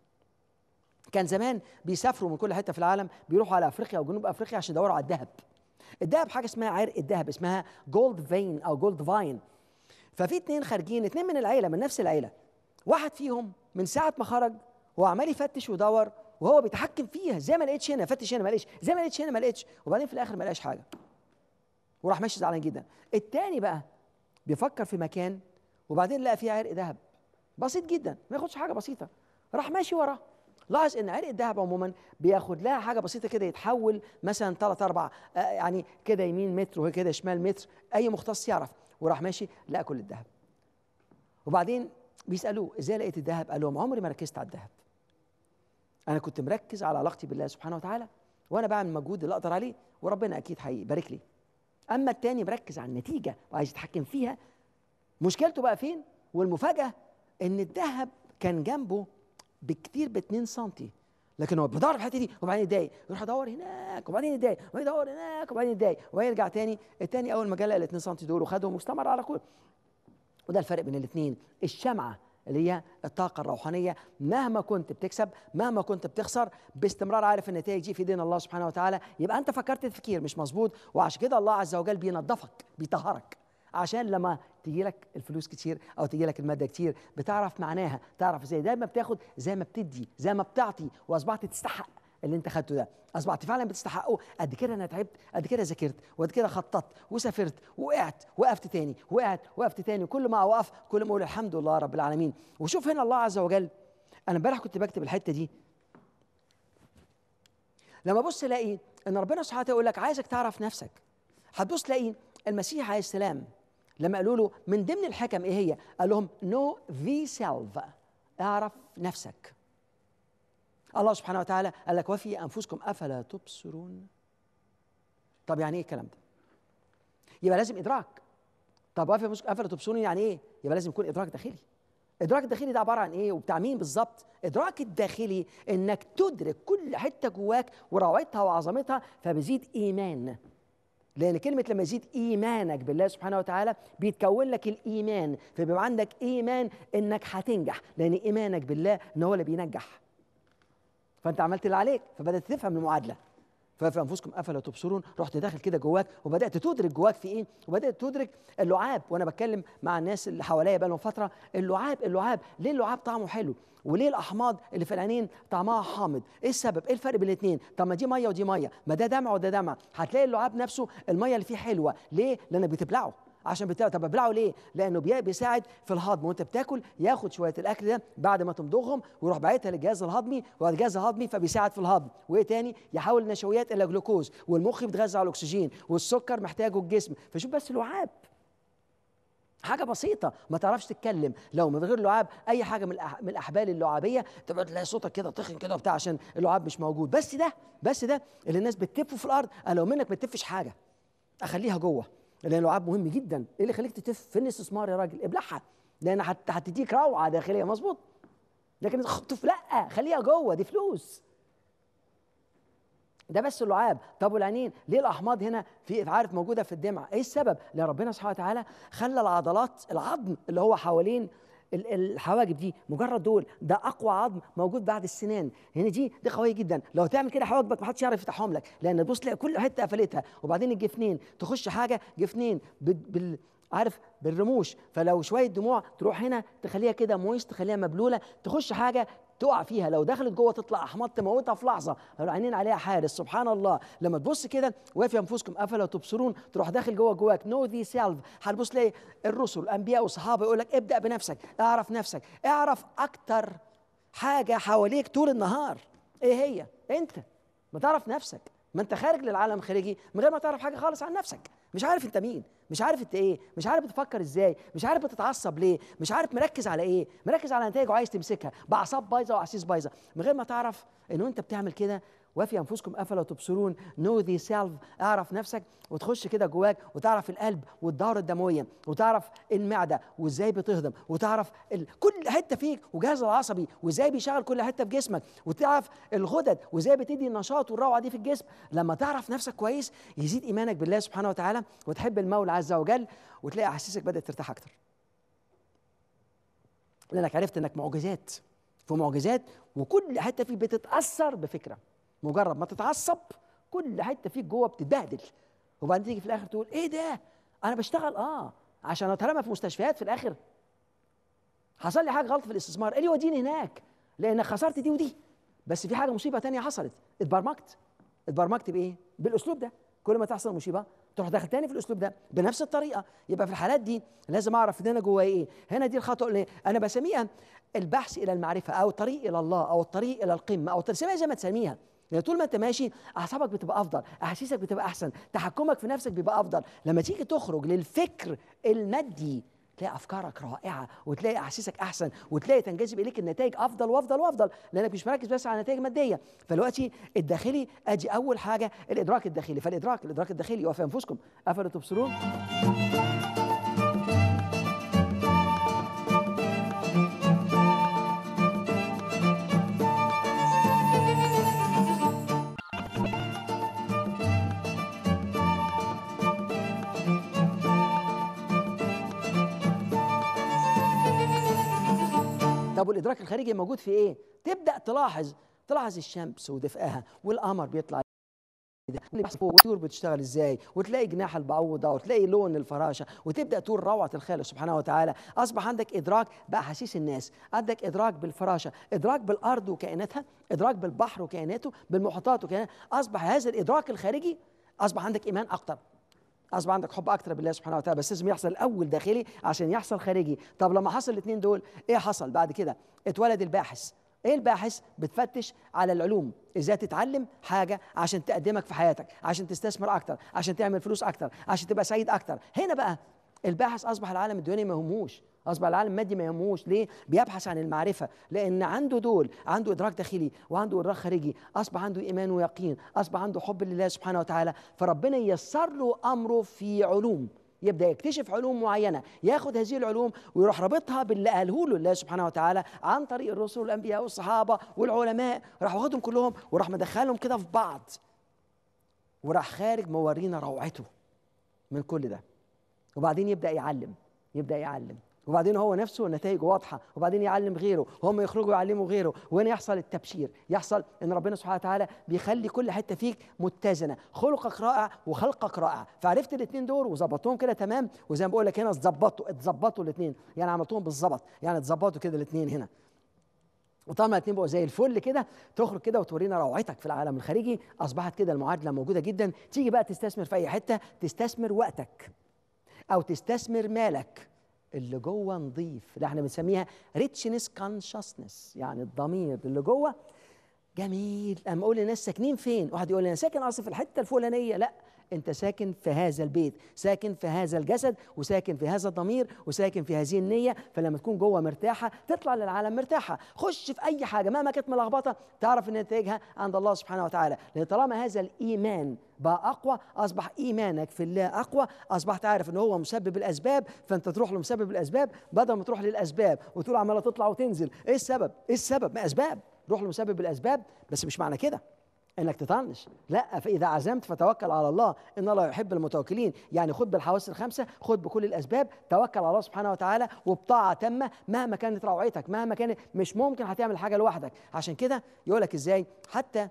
كان زمان بيسافروا من كل حته في العالم بيروحوا على افريقيا وجنوب افريقيا عشان يدوروا على الذهب. الذهب حاجه اسمها عرق الذهب اسمها جولد فين او جولد فاين. ففي اتنين خارجين اتنين من العيله من نفس العيله. واحد فيهم من ساعه ما خرج هو عمال يفتش ويدور وهو بيتحكم فيها زي ما لقيتش هنا فتش هنا ما لقيتش زي ما لقيتش هنا ما لقيتش وبعدين في الاخر ما لقاش حاجه وراح ماشي زعلان جدا التاني بقى بيفكر في مكان وبعدين لقى فيه عرق ذهب بسيط جدا ما ياخدش حاجه بسيطه راح ماشي وراه لاحظ ان عرق الذهب عموما بياخد لها حاجه بسيطه كده يتحول مثلا ثلاث اربع آه يعني كده يمين متر وكده شمال متر اي مختص يعرف وراح ماشي لقى كل الذهب وبعدين بيسالوه ازاي لقيت الذهب قال لهم عمري ما ركزت على الذهب انا كنت مركز على علاقتي بالله سبحانه وتعالى وانا بعمل المجهود اللي اقدر عليه وربنا اكيد هيبارك لي اما التاني مركز على النتيجه وعايز يتحكم فيها مشكلته بقى فين والمفاجاه ان الذهب كان جنبه بكتير ب 2 سم لكن هو بيدور في الحته دي وبعدين يتضايق يروح يدور هناك وبعدين يتضايق وبعدين يدور هناك وبعدين يتضايق وبعدين يرجع تاني التاني اول ما جه لقى ال 2 سم دول وخدهم واستمر على كل وده الفرق بين الاثنين الشمعه اللي هي الطاقة الروحانية مهما كنت بتكسب مهما كنت بتخسر باستمرار عارف النتائج دي في دين الله سبحانه وتعالى يبقى أنت فكرت تفكير مش مظبوط وعشان كده الله عز وجل بينظفك بيطهرك عشان لما تيجي لك الفلوس كتير او تيجي لك الماده كتير بتعرف معناها تعرف ازاي زي ما بتاخد زي ما بتدي زي ما بتعطي واصبحت تستحق اللي انت خدته ده اصبحت فعلا بتستحقه قد كده انا تعبت قد كده ذاكرت وقد كده خططت وسافرت وقعت وقفت تاني وقعت وقفت تاني كل ما اوقف كل ما اقول الحمد لله رب العالمين وشوف هنا الله عز وجل انا امبارح كنت بكتب الحته دي لما ابص الاقي ان ربنا سبحانه وتعالى يقول لك عايزك تعرف نفسك هتبص تلاقي المسيح عليه السلام لما قالوا له من ضمن الحكم ايه هي؟ قال لهم نو في سيلف اعرف نفسك الله سبحانه وتعالى قال لك وفي انفسكم افلا تبصرون طب يعني ايه الكلام ده يبقى لازم ادراك طب وفي انفسكم افلا تبصرون يعني ايه يبقى لازم يكون ادراك داخلي ادراك الداخلي ده عباره عن ايه وبتاع مين بالظبط ادراك الداخلي انك تدرك كل حته جواك وروعتها وعظمتها فبيزيد ايمان لان كلمه لما يزيد ايمانك بالله سبحانه وتعالى بيتكون لك الايمان فبيبقى عندك ايمان انك هتنجح لان ايمانك بالله ان هو اللي بينجح فانت عملت اللي عليك فبدات تفهم المعادله ففي انفسكم افلا تبصرون رحت داخل كده جواك وبدات تدرك جواك في ايه وبدات تدرك اللعاب وانا بتكلم مع الناس اللي حواليا بقى لهم فتره اللعاب اللعاب ليه اللعاب طعمه حلو وليه الاحماض اللي في العينين طعمها حامض ايه السبب ايه الفرق بين الاثنين طب ما دي ميه ودي ميه ما ده دمع وده دمع هتلاقي اللعاب نفسه الميه اللي فيه حلوه ليه لانك بتبلعه عشان بتاع طب ببلعه ليه لانه بي- بيساعد في الهضم وانت بتاكل ياخد شويه الاكل ده بعد ما تمضغهم ويروح باعتها للجهاز الهضمي والجهاز الهضمي فبيساعد في الهضم وايه تاني يحول النشويات الى جلوكوز والمخ بيتغذى على الاكسجين والسكر محتاجه الجسم فشوف بس اللعاب حاجه بسيطه ما تعرفش تتكلم لو من غير لعاب اي حاجه من الأح- من الاحبال اللعابيه تبقى تلاقي صوتك كده تخن كده وبتاع عشان اللعاب مش موجود بس ده بس ده اللي الناس بتتفه في الارض انا لو منك ما تتفش حاجه اخليها جوه لان اللعاب مهم جدا ايه اللي يخليك تتف فين الاستثمار يا راجل ابلعها لان هت- هتديك روعه داخليه مظبوط لكن تخطف لا خليها جوه دي فلوس ده بس اللعاب طب والعينين ليه الاحماض هنا في عارف موجوده في الدمعه ايه السبب لان ربنا سبحانه وتعالى خلى العضلات العظم اللي هو حوالين ال- الحواجب دي مجرد دول ده اقوى عظم موجود بعد السنان هنا دي دي قويه جدا لو تعمل كده حواجبك ما حدش يعرف يفتحهم لك لان تبص تلاقي كل حته قفلتها وبعدين الجفنين تخش حاجه جفنين بال, بال عارف بالرموش فلو شويه دموع تروح هنا تخليها كده مويس تخليها مبلوله تخش حاجه تقع فيها لو دخلت جوه تطلع احماض تموتها في لحظه لو العينين عليها حارس سبحان الله لما تبص كده وفي انفسكم افلا تبصرون تروح داخل جوه جواك نو ذي سيلف هتبص تلاقي الرسل الانبياء والصحابه يقول لك ابدا بنفسك اعرف نفسك اعرف اكتر حاجه حواليك طول النهار ايه هي انت ما تعرف نفسك ما انت خارج للعالم خارجي من غير ما تعرف حاجه خالص عن نفسك مش عارف انت مين مش عارف انت ايه مش عارف بتفكر ازاي مش عارف بتتعصب ليه مش عارف مركز على ايه مركز على نتائج وعايز تمسكها باعصاب بايظه واحاسيس بايظه من غير ما تعرف انه انت بتعمل كده وفي انفسكم افلا تبصرون نو ذي سيلف اعرف نفسك وتخش كده جواك وتعرف القلب والدوره الدمويه وتعرف المعده وازاي بتهضم وتعرف ال... كل حته فيك والجهاز العصبي وازاي بيشغل كل حته في جسمك وتعرف الغدد وازاي بتدي النشاط والروعه دي في الجسم لما تعرف نفسك كويس يزيد ايمانك بالله سبحانه وتعالى وتحب المولى عز وجل وتلاقي احاسيسك بدات ترتاح اكتر لانك عرفت انك معجزات في معجزات وكل حته فيك بتتاثر بفكره مجرد ما تتعصب كل حته فيك جوه بتتبهدل وبعدين تيجي في الاخر تقول ايه ده انا بشتغل اه عشان اترمى في مستشفيات في الاخر حصل لي حاجه غلط في الاستثمار ايه اللي يوديني هناك لان خسرت دي ودي بس في حاجه مصيبه تانية حصلت اتبرمجت اتبرمجت بايه بالاسلوب ده كل ما تحصل مصيبه تروح داخل تاني في الاسلوب ده بنفس الطريقه يبقى في الحالات دي لازم اعرف ان انا جوايا ايه هنا دي الخطا اللي انا بسميها البحث الى المعرفه او الطريق الى الله او الطريق الى القمه او تسميها زي ما تسميها يعني طول ما انت ماشي اعصابك بتبقى افضل احاسيسك بتبقى احسن تحكمك في نفسك بيبقى افضل لما تيجي تخرج للفكر المادي تلاقي افكارك رائعه وتلاقي احاسيسك احسن وتلاقي تنجذب اليك النتائج افضل وافضل وافضل لانك مش مركز بس على نتائج ماديه فدلوقتي الداخلي ادي اول حاجه الادراك الداخلي فالادراك الادراك الداخلي وفي انفسكم افلا تبصرون طب والادراك الخارجي موجود في ايه تبدا تلاحظ تلاحظ الشمس ودفئها والقمر بيطلع ده والطيور بتشتغل ازاي وتلاقي جناح البعوضه وتلاقي لون الفراشه وتبدا تقول روعه الخالق سبحانه وتعالى اصبح عندك ادراك باحاسيس الناس عندك ادراك بالفراشه ادراك بالارض وكائناتها ادراك بالبحر وكائناته بالمحيطات وكائناته اصبح هذا الادراك الخارجي اصبح عندك ايمان اكتر اصبح عندك حب اكتر بالله سبحانه وتعالى بس لازم يحصل الاول داخلي عشان يحصل خارجي طب لما حصل الاثنين دول ايه حصل بعد كده اتولد الباحث ايه الباحث بتفتش على العلوم ازاي تتعلم حاجه عشان تقدمك في حياتك عشان تستثمر اكتر عشان تعمل فلوس اكتر عشان تبقى سعيد اكتر هنا بقى الباحث اصبح العالم الدنيا ما يهموش اصبح العالم المادي ما يهموش ليه بيبحث عن المعرفه لان عنده دول عنده ادراك داخلي وعنده ادراك خارجي اصبح عنده ايمان ويقين اصبح عنده حب لله سبحانه وتعالى فربنا ييسر له امره في علوم يبدا يكتشف علوم معينه ياخد هذه العلوم ويروح رابطها باللي قاله له الله سبحانه وتعالى عن طريق الرسل والانبياء والصحابه والعلماء راح واخدهم كلهم وراح مدخلهم كده في بعض وراح خارج مورينا روعته من كل ده وبعدين يبدا يعلم يبدا يعلم وبعدين هو نفسه نتائجه واضحه وبعدين يعلم غيره هم يخرجوا يعلموا غيره وهنا يحصل التبشير يحصل ان ربنا سبحانه وتعالى بيخلي كل حته فيك متزنه خلقك رائع وخلقك رائع فعرفت الاثنين دول وظبطتهم كده تمام وزي ما بقول لك هنا اتظبطوا اتظبطوا الاثنين يعني عملتهم بالظبط يعني اتظبطوا كده الاثنين هنا وطالما الاثنين بقوا زي الفل كده تخرج كده وتورينا روعتك في العالم الخارجي اصبحت كده المعادله موجوده جدا تيجي بقى تستثمر في اي حته تستثمر وقتك او تستثمر مالك اللي جوه نظيف اللي احنا بنسميها ريتشنس كونشسنس يعني الضمير اللي جوه جميل اما اقول للناس ساكنين فين واحد يقول لي انا ساكن اصلا في الحته الفلانيه لا انت ساكن في هذا البيت ساكن في هذا الجسد وساكن في هذا الضمير وساكن في هذه النيه فلما تكون جوه مرتاحه تطلع للعالم مرتاحه خش في اي حاجه مهما كانت ملخبطه تعرف ان نتائجها عند الله سبحانه وتعالى لان طالما هذا الايمان بقى اقوى اصبح ايمانك في الله اقوى اصبحت عارف ان هو مسبب الاسباب فانت تروح لمسبب الاسباب بدل ما تروح للاسباب وتقول عماله تطلع وتنزل ايه السبب ايه السبب ما اسباب روح لمسبب الاسباب بس مش معنى كده انك تطنش لا فاذا عزمت فتوكل على الله ان الله يحب المتوكلين يعني خد بالحواس الخمسه خد بكل الاسباب توكل على الله سبحانه وتعالى وبطاعه تامه مهما كانت روعتك مهما كانت مش ممكن هتعمل حاجه لوحدك عشان كده يقول لك ازاي حتى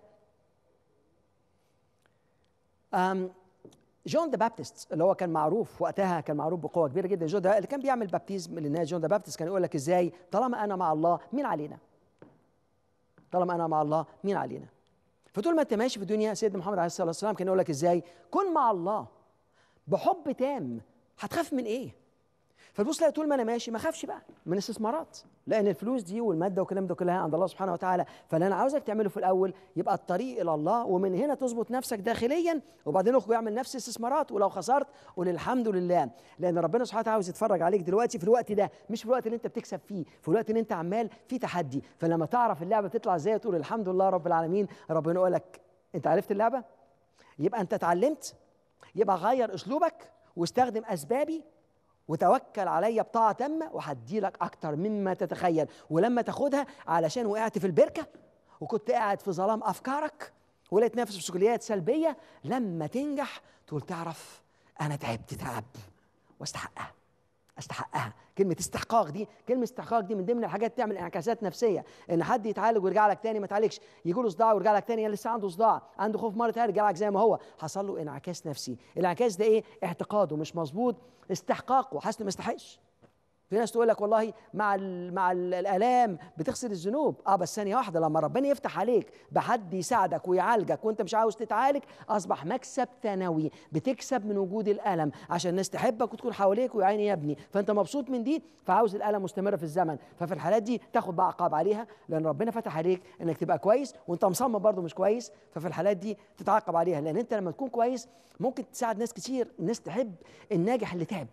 أم جون ذا بابتست اللي هو كان معروف وقتها كان معروف بقوه كبيره جدا جون ده اللي كان بيعمل بابتيزم للناس جون ذا بابتست كان يقول لك ازاي طالما انا مع الله مين علينا طالما انا مع الله مين علينا فطول ما انت ماشي في الدنيا سيدنا محمد عليه الصلاه والسلام كان يقول لك ازاي كن مع الله بحب تام هتخاف من ايه فتبص تلاقي طول ما انا ماشي ما اخافش بقى من استثمارات لان الفلوس دي والماده والكلام ده كلها عند الله سبحانه وتعالى فاللي انا عاوزك تعمله في الاول يبقى الطريق الى الله ومن هنا تظبط نفسك داخليا وبعدين اخرج اعمل نفس الاستثمارات ولو خسرت قول الحمد لله لان ربنا سبحانه وتعالى عاوز يتفرج عليك دلوقتي في الوقت ده مش في الوقت اللي انت بتكسب فيه في الوقت اللي انت عمال في تحدي فلما تعرف اللعبه تطلع ازاي تقول الحمد لله رب العالمين ربنا يقول لك انت عرفت اللعبه يبقى انت اتعلمت يبقى غير اسلوبك واستخدم اسبابي وتوكل عليا بطاعة تامة وهدي لك أكتر مما تتخيل ولما تاخدها علشان وقعت في البركة وكنت قاعد في ظلام أفكارك ولقيت نفسك في سلوكيات سلبية لما تنجح تقول تعرف أنا تعبت تعب واستحقها استحقها كلمة استحقاق دي كلمة استحقاق دي من ضمن الحاجات تعمل انعكاسات نفسية ان حد يتعالج ويرجع لك تاني ما تعالجش يجي له صداع ويرجع لك تاني يعني لسه عنده صداع عنده خوف مرة تاني يرجع لك زي ما هو حصل له انعكاس نفسي الانعكاس ده ايه اعتقاده مش مظبوط استحقاقه حاسس ما يستحقش في ناس تقول لك والله مع ال مع ال الالام بتغسل الذنوب اه بس ثانيه واحده لما ربنا يفتح عليك بحد يساعدك ويعالجك وانت مش عاوز تتعالج اصبح مكسب ثانوي بتكسب من وجود الالم عشان الناس تحبك وتكون حواليك ويا عيني يا ابني فانت مبسوط من دي فعاوز الالم مستمره في الزمن ففي الحالات دي تاخد بقى عقاب عليها لان ربنا فتح عليك انك تبقى كويس وانت مصمم برضه مش كويس ففي الحالات دي تتعاقب عليها لان انت لما تكون كويس ممكن تساعد ناس كتير الناس تحب الناجح اللي تعب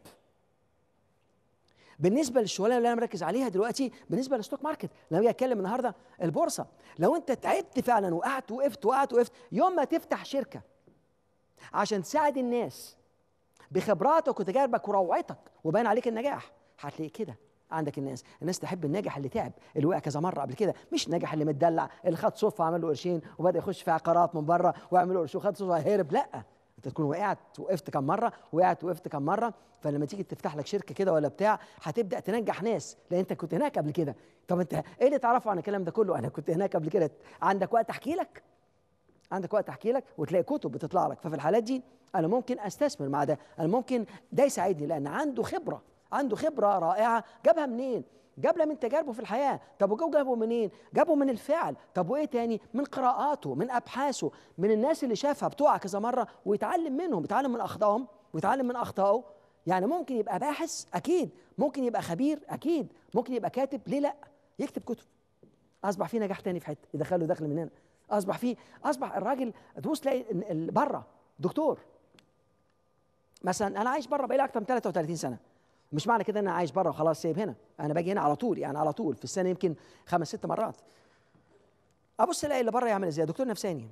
بالنسبه للشغلانه اللي انا مركز عليها دلوقتي بالنسبه للستوك ماركت لما اجي اتكلم النهارده البورصه لو انت تعبت فعلا وقعدت وقفت وقعدت وقفت يوم ما تفتح شركه عشان تساعد الناس بخبراتك وتجاربك وروعتك وباين عليك النجاح هتلاقي كده عندك الناس الناس تحب الناجح اللي تعب اللي وقع كذا مره قبل كده مش الناجح اللي متدلع اللي خد صفه عمل له قرشين وبدا يخش في عقارات من بره ويعمل له قرش وخد صفه هرب لا انت تكون وقعت وقفت كم مره وقعت وقفت كم مره فلما تيجي تفتح لك شركه كده ولا بتاع هتبدا تنجح ناس لان انت كنت هناك قبل كده طب انت ايه اللي تعرفه عن الكلام ده كله انا كنت هناك قبل كده عندك وقت احكي لك عندك وقت احكي لك وتلاقي كتب بتطلع لك ففي الحالات دي انا ممكن استثمر مع ده انا ممكن ده يساعدني لان عنده خبره عنده خبره رائعه جابها منين جابها من تجاربه في الحياه طب وجو جابه منين جابه من الفعل طب وايه تاني من قراءاته من ابحاثه من الناس اللي شافها بتقع كذا مره ويتعلم منهم يتعلم من اخطائهم ويتعلم من اخطائه يعني ممكن يبقى باحث اكيد ممكن يبقى خبير اكيد ممكن يبقى كاتب ليه لا يكتب كتب اصبح في نجاح تاني في حته يدخله دخل من هنا اصبح في اصبح الراجل تبص تلاقي بره دكتور مثلا انا عايش بره بقالي اكتر من 33 سنه مش معنى كده ان انا عايش بره وخلاص سايب هنا انا باجي هنا على طول يعني على طول في السنه يمكن خمس ست مرات ابص الاقي اللي بره يعمل ازاي دكتور نفساني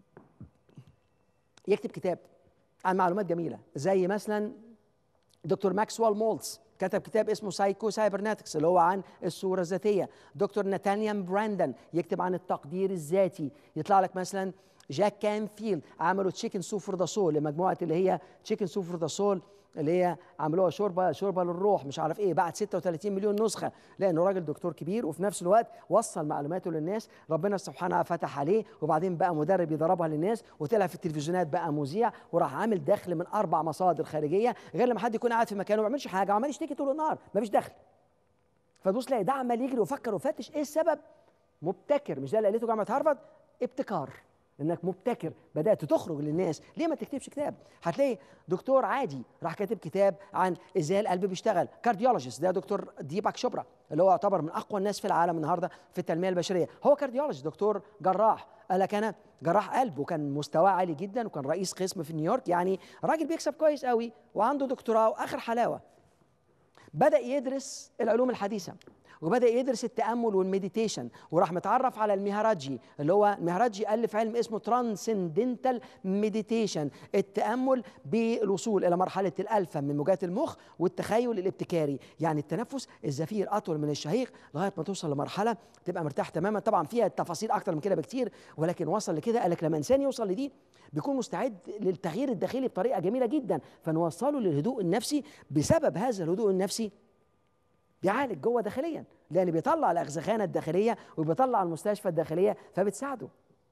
يكتب كتاب عن معلومات جميله زي مثلا دكتور ماكسويل مولتز كتب كتاب اسمه سايكو سايبرناتكس اللي هو عن الصوره الذاتيه دكتور ناتانيان براندن يكتب عن التقدير الذاتي يطلع لك مثلا جاك كانفيلد عملوا تشيكن سو فور ذا سول لمجموعه اللي هي تشيكن سو فور ذا سول اللي هي عملوها شوربه شوربه للروح مش عارف ايه بعد 36 مليون نسخه لانه راجل دكتور كبير وفي نفس الوقت وصل معلوماته للناس ربنا سبحانه فتح عليه وبعدين بقى مدرب يدربها للناس وطلع في التلفزيونات بقى مذيع وراح عامل دخل من اربع مصادر خارجيه غير لما حد يكون قاعد في مكانه ما بيعملش حاجه وعمال يشتكي طول النهار ما فيش دخل فتبص تلاقي ده عمال يجري ويفكر وفتش ايه السبب مبتكر مش ده اللي قالته جامعه هارفارد ابتكار انك مبتكر بدات تخرج للناس ليه ما تكتبش كتاب هتلاقي دكتور عادي راح كاتب كتاب عن ازاي القلب بيشتغل كارديولوجيست ده دكتور ديباك شوبرا اللي هو يعتبر من اقوى الناس في العالم النهارده في التنميه البشريه هو كارديولوجيست دكتور جراح قال لك انا جراح قلب وكان مستواه عالي جدا وكان رئيس قسم في نيويورك يعني راجل بيكسب كويس قوي وعنده دكتوراه واخر حلاوه بدا يدرس العلوم الحديثه وبدا يدرس التامل والمديتيشن وراح متعرف على المهراجي اللي هو المهراجي الف علم اسمه ترانسندنتال مديتيشن التامل بالوصول الى مرحله الالفا من موجات المخ والتخيل الابتكاري يعني التنفس الزفير اطول من الشهيق لغايه ما توصل لمرحله تبقى مرتاح تماما طبعا فيها تفاصيل اكتر من كده بكتير ولكن وصل لكده قال لك لما انسان يوصل لدي بيكون مستعد للتغيير الداخلي بطريقه جميله جدا فنوصله للهدوء النفسي بسبب هذا الهدوء النفسي بيعالج جوه داخليا لان بيطلع الاغزخانه الداخليه وبيطلع المستشفى الداخليه فبتساعده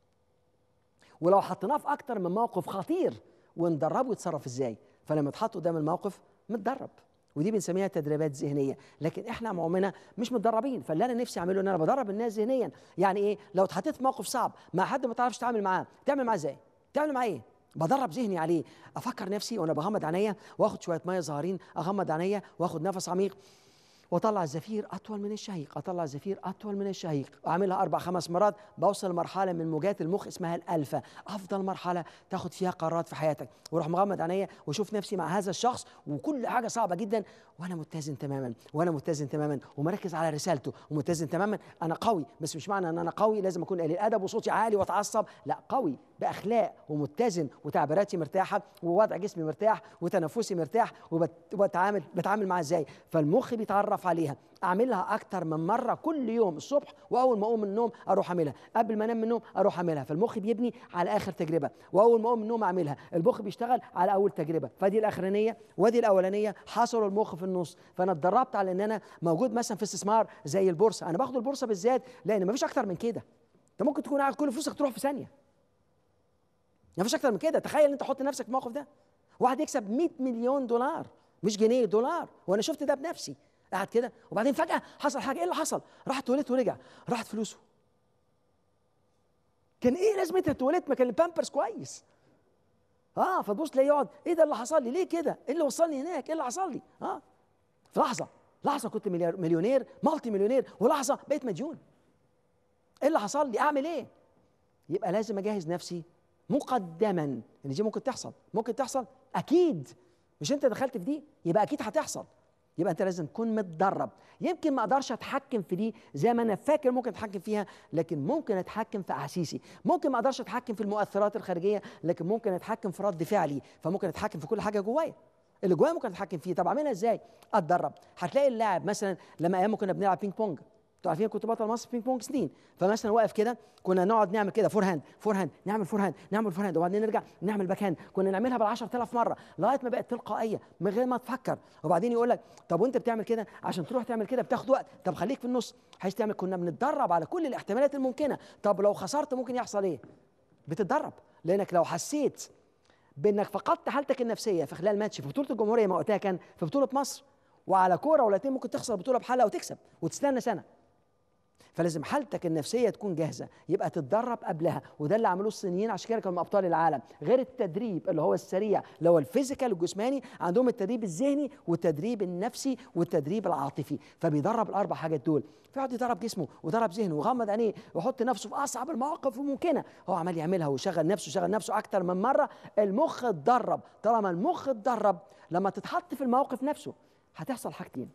ولو حطيناه في اكتر من موقف خطير وندربه يتصرف ازاي فلما يتحط قدام الموقف متدرب ودي بنسميها تدريبات ذهنيه لكن احنا عمومنا مش متدربين فاللي انا نفسي اعمله ان انا بدرب الناس ذهنيا يعني ايه لو اتحطيت في موقف صعب مع حد ما تعرفش تتعامل معاه تعمل معاه ازاي تعمل معاه ايه بدرب ذهني عليه افكر نفسي وانا بغمض عينيا واخد شويه ميه ظاهرين اغمض عينيا واخد نفس عميق واطلع الزفير اطول من الشهيق اطلع الزفير اطول من الشهيق اعملها اربع خمس مرات بوصل لمرحله من موجات المخ اسمها الالفا افضل مرحله تاخد فيها قرارات في حياتك واروح مغمض عينيا واشوف نفسي مع هذا الشخص وكل حاجه صعبه جدا وانا متزن تماما وانا متزن تماما ومركز على رسالته ومتزن تماما انا قوي بس مش معنى ان انا قوي لازم اكون قليل ادب وصوتي عالي واتعصب لا قوي باخلاق ومتزن وتعبيراتي مرتاحه ووضع جسمي مرتاح وتنفسي مرتاح وبتعامل بتعامل معاه ازاي فالمخ بيتعرف عليها اعملها اكتر من مره كل يوم الصبح واول ما اقوم من النوم اروح اعملها قبل ما انام من النوم اروح اعملها فالمخ بيبني على اخر تجربه واول ما اقوم من النوم اعملها المخ بيشتغل على اول تجربه فدي الاخرانيه ودي الاولانيه حصروا المخ في النص فانا اتدربت على ان انا موجود مثلا في استثمار زي البورصه انا باخد البورصه بالذات لان مفيش اكتر من كده انت ممكن تكون قاعد كل فلوسك تروح في ثانيه مفيش اكتر من كده تخيل انت حط نفسك في الموقف ده واحد يكسب 100 مليون دولار مش جنيه دولار وانا شفت ده بنفسي قاعد كده وبعدين فجاه حصل حاجه ايه اللي حصل راح التواليت ورجع راحت فلوسه كان ايه لازمه التواليت ما كان البامبرز كويس اه فتبص تلاقيه يقعد ايه ده اللي حصل لي ليه كده ايه اللي وصلني هناك ايه اللي حصل لي اه في لحظه لحظه كنت مليونير مالتي مليونير ولحظه بقيت مديون ايه اللي حصل لي اعمل ايه يبقى لازم اجهز نفسي مقدما ان دي ممكن تحصل ممكن تحصل اكيد مش انت دخلت في دي يبقى اكيد هتحصل يبقى انت لازم تكون متدرب يمكن ما اقدرش اتحكم في دي زي ما انا فاكر ممكن اتحكم فيها لكن ممكن اتحكم في احاسيسي ممكن ما اقدرش اتحكم في المؤثرات الخارجيه لكن ممكن اتحكم في رد فعلي فممكن اتحكم في كل حاجه جوايا اللي جوايا ممكن اتحكم فيه طب اعملها ازاي اتدرب هتلاقي اللاعب مثلا لما ايام كنا بنلعب بينج بونج انتوا عارفين كنت بطل مصر بينج بونج سنين فمثلا واقف كده كنا نقعد نعمل كده فور هاند فور هاند نعمل فور هاند نعمل فور هاند وبعدين نرجع نعمل باك هاند كنا نعملها بال 10000 مره لغايه ما بقت تلقائيه من غير ما تفكر وبعدين يقول لك طب وانت بتعمل كده عشان تروح تعمل كده بتاخد وقت طب خليك في النص عايز تعمل كنا بنتدرب على كل الاحتمالات الممكنه طب لو خسرت ممكن يحصل ايه بتتدرب لانك لو حسيت بانك فقدت حالتك النفسيه في خلال ماتش في بطوله الجمهوريه ما وقتها كان في بطوله مصر وعلى كوره ولا ممكن تخسر بطوله بحالها وتكسب وتستنى سنه فلازم حالتك النفسيه تكون جاهزه يبقى تتدرب قبلها وده اللي عملوه الصينيين عشان كده كانوا ابطال العالم غير التدريب اللي هو السريع اللي هو الفيزيكال الجسماني عندهم التدريب الذهني والتدريب النفسي والتدريب العاطفي فبيدرب الاربع حاجات دول فيقعد يدرب جسمه ويدرب ذهنه ويغمض عينيه ويحط نفسه في اصعب المواقف الممكنه هو عمال يعملها ويشغل نفسه ويشغل نفسه اكتر من مره المخ اتدرب طالما المخ اتدرب لما تتحط في الموقف نفسه هتحصل حاجتين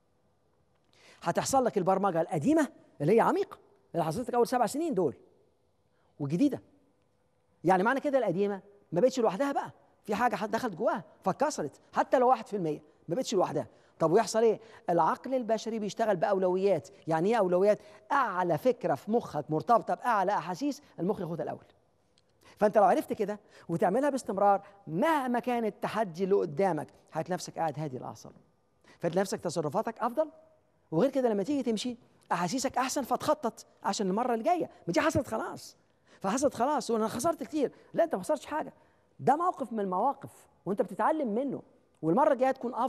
هتحصل لك البرمجه القديمه اللي هي عميقه اللي حصلت لك اول سبع سنين دول والجديده يعني معنى كده القديمه ما بقتش لوحدها بقى في حاجه دخلت جواها فاتكسرت حتى لو 1% ما بقتش لوحدها طب ويحصل ايه العقل البشري بيشتغل باولويات يعني ايه اولويات اعلى فكره في مخك مرتبطه باعلى احاسيس المخ ياخدها الاول فانت لو عرفت كده وتعملها باستمرار مهما كان التحدي اللي قدامك هتلاقي نفسك قاعد هادي الاعصاب فتلاقي نفسك تصرفاتك افضل وغير كده لما تيجي تمشي احاسيسك احسن فتخطط عشان المره اللي جايه ما دي حصلت خلاص فحصلت خلاص وانا خسرت كتير لا انت ما خسرتش حاجه ده موقف من المواقف وانت بتتعلم منه والمره الجايه تكون افضل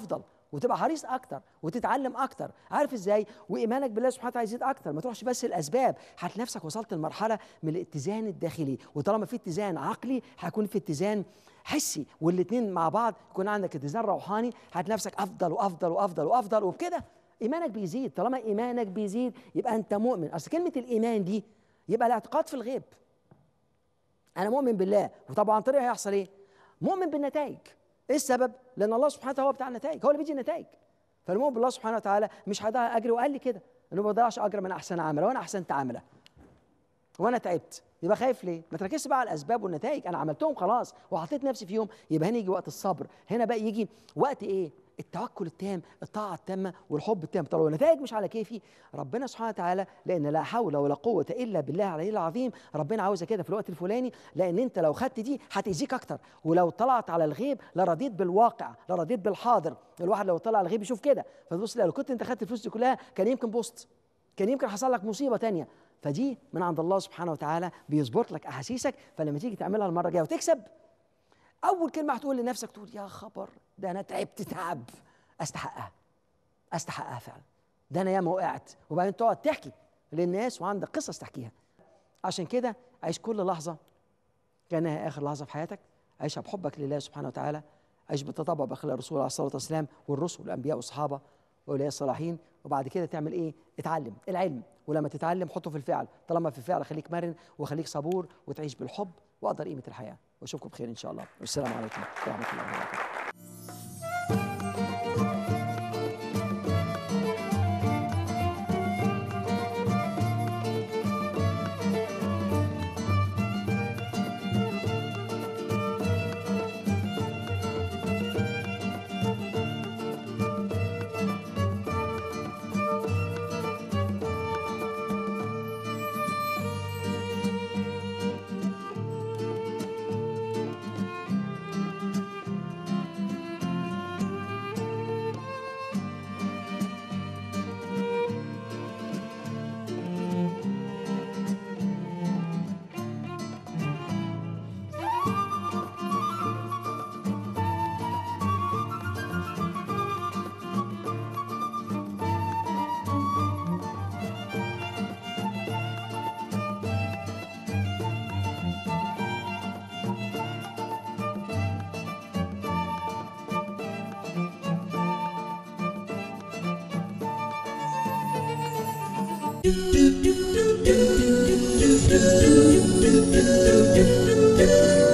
وتبقى حريص اكتر وتتعلم اكتر عارف ازاي وايمانك بالله سبحانه وتعالى يزيد اكتر ما تروحش بس الاسباب هتلاقي نفسك وصلت لمرحله من الاتزان الداخلي وطالما في اتزان عقلي هيكون في اتزان حسي والاثنين مع بعض يكون عندك اتزان روحاني هتلاقي نفسك افضل وافضل وافضل وافضل وبكده ايمانك بيزيد طالما ايمانك بيزيد يبقى انت مؤمن اصل كلمه الايمان دي يبقى الاعتقاد في الغيب انا مؤمن بالله وطبعا عن طريقه هيحصل ايه مؤمن بالنتائج ايه السبب لان الله سبحانه وتعالى هو بتاع النتائج هو اللي بيدي النتائج فالمؤمن بالله سبحانه وتعالى مش هيضيع اجري وقال لي كده انه ما بضيعش اجر من احسن عمله وانا احسنت عمله وانا تعبت يبقى خايف ليه؟ ما تركزش بقى على الاسباب والنتائج انا عملتهم خلاص وحطيت نفسي فيهم يبقى هنا يجي وقت الصبر هنا بقى يجي وقت ايه؟ التوكل التام الطاعة التامة والحب التام طب النتائج مش على كيفي ربنا سبحانه وتعالى لأن لا حول ولا قوة إلا بالله العلي العظيم ربنا عاوزة كده في الوقت الفلاني لأن أنت لو خدت دي هتأذيك أكتر ولو طلعت على الغيب لرضيت بالواقع لرضيت بالحاضر الواحد لو طلع على الغيب يشوف كده فتبص لو كنت أنت خدت الفلوس دي كلها كان يمكن بوست كان يمكن حصل لك مصيبة تانية فدي من عند الله سبحانه وتعالى بيظبط لك أحاسيسك فلما تيجي تعملها المرة الجاية وتكسب أول كلمة هتقول لنفسك تقول يا خبر ده أنا تعبت تعب استحقها استحقها فعلا ده انا ياما وقعت وبعدين تقعد تحكي للناس وعندك قصص تحكيها عشان كده عيش كل لحظه كانها اخر لحظه في حياتك عيشها بحبك لله سبحانه وتعالى عيش بالتطبع باخلاق الرسول عليه الصلاه والسلام والرسل والانبياء والصحابه واولياء الصالحين وبعد كده تعمل ايه؟ اتعلم العلم ولما تتعلم حطه في الفعل طالما في الفعل خليك مرن وخليك صبور وتعيش بالحب وقدر قيمه الحياه واشوفكم بخير ان شاء الله والسلام عليكم ورحمه الله وبركاته do do do do do do do do do do do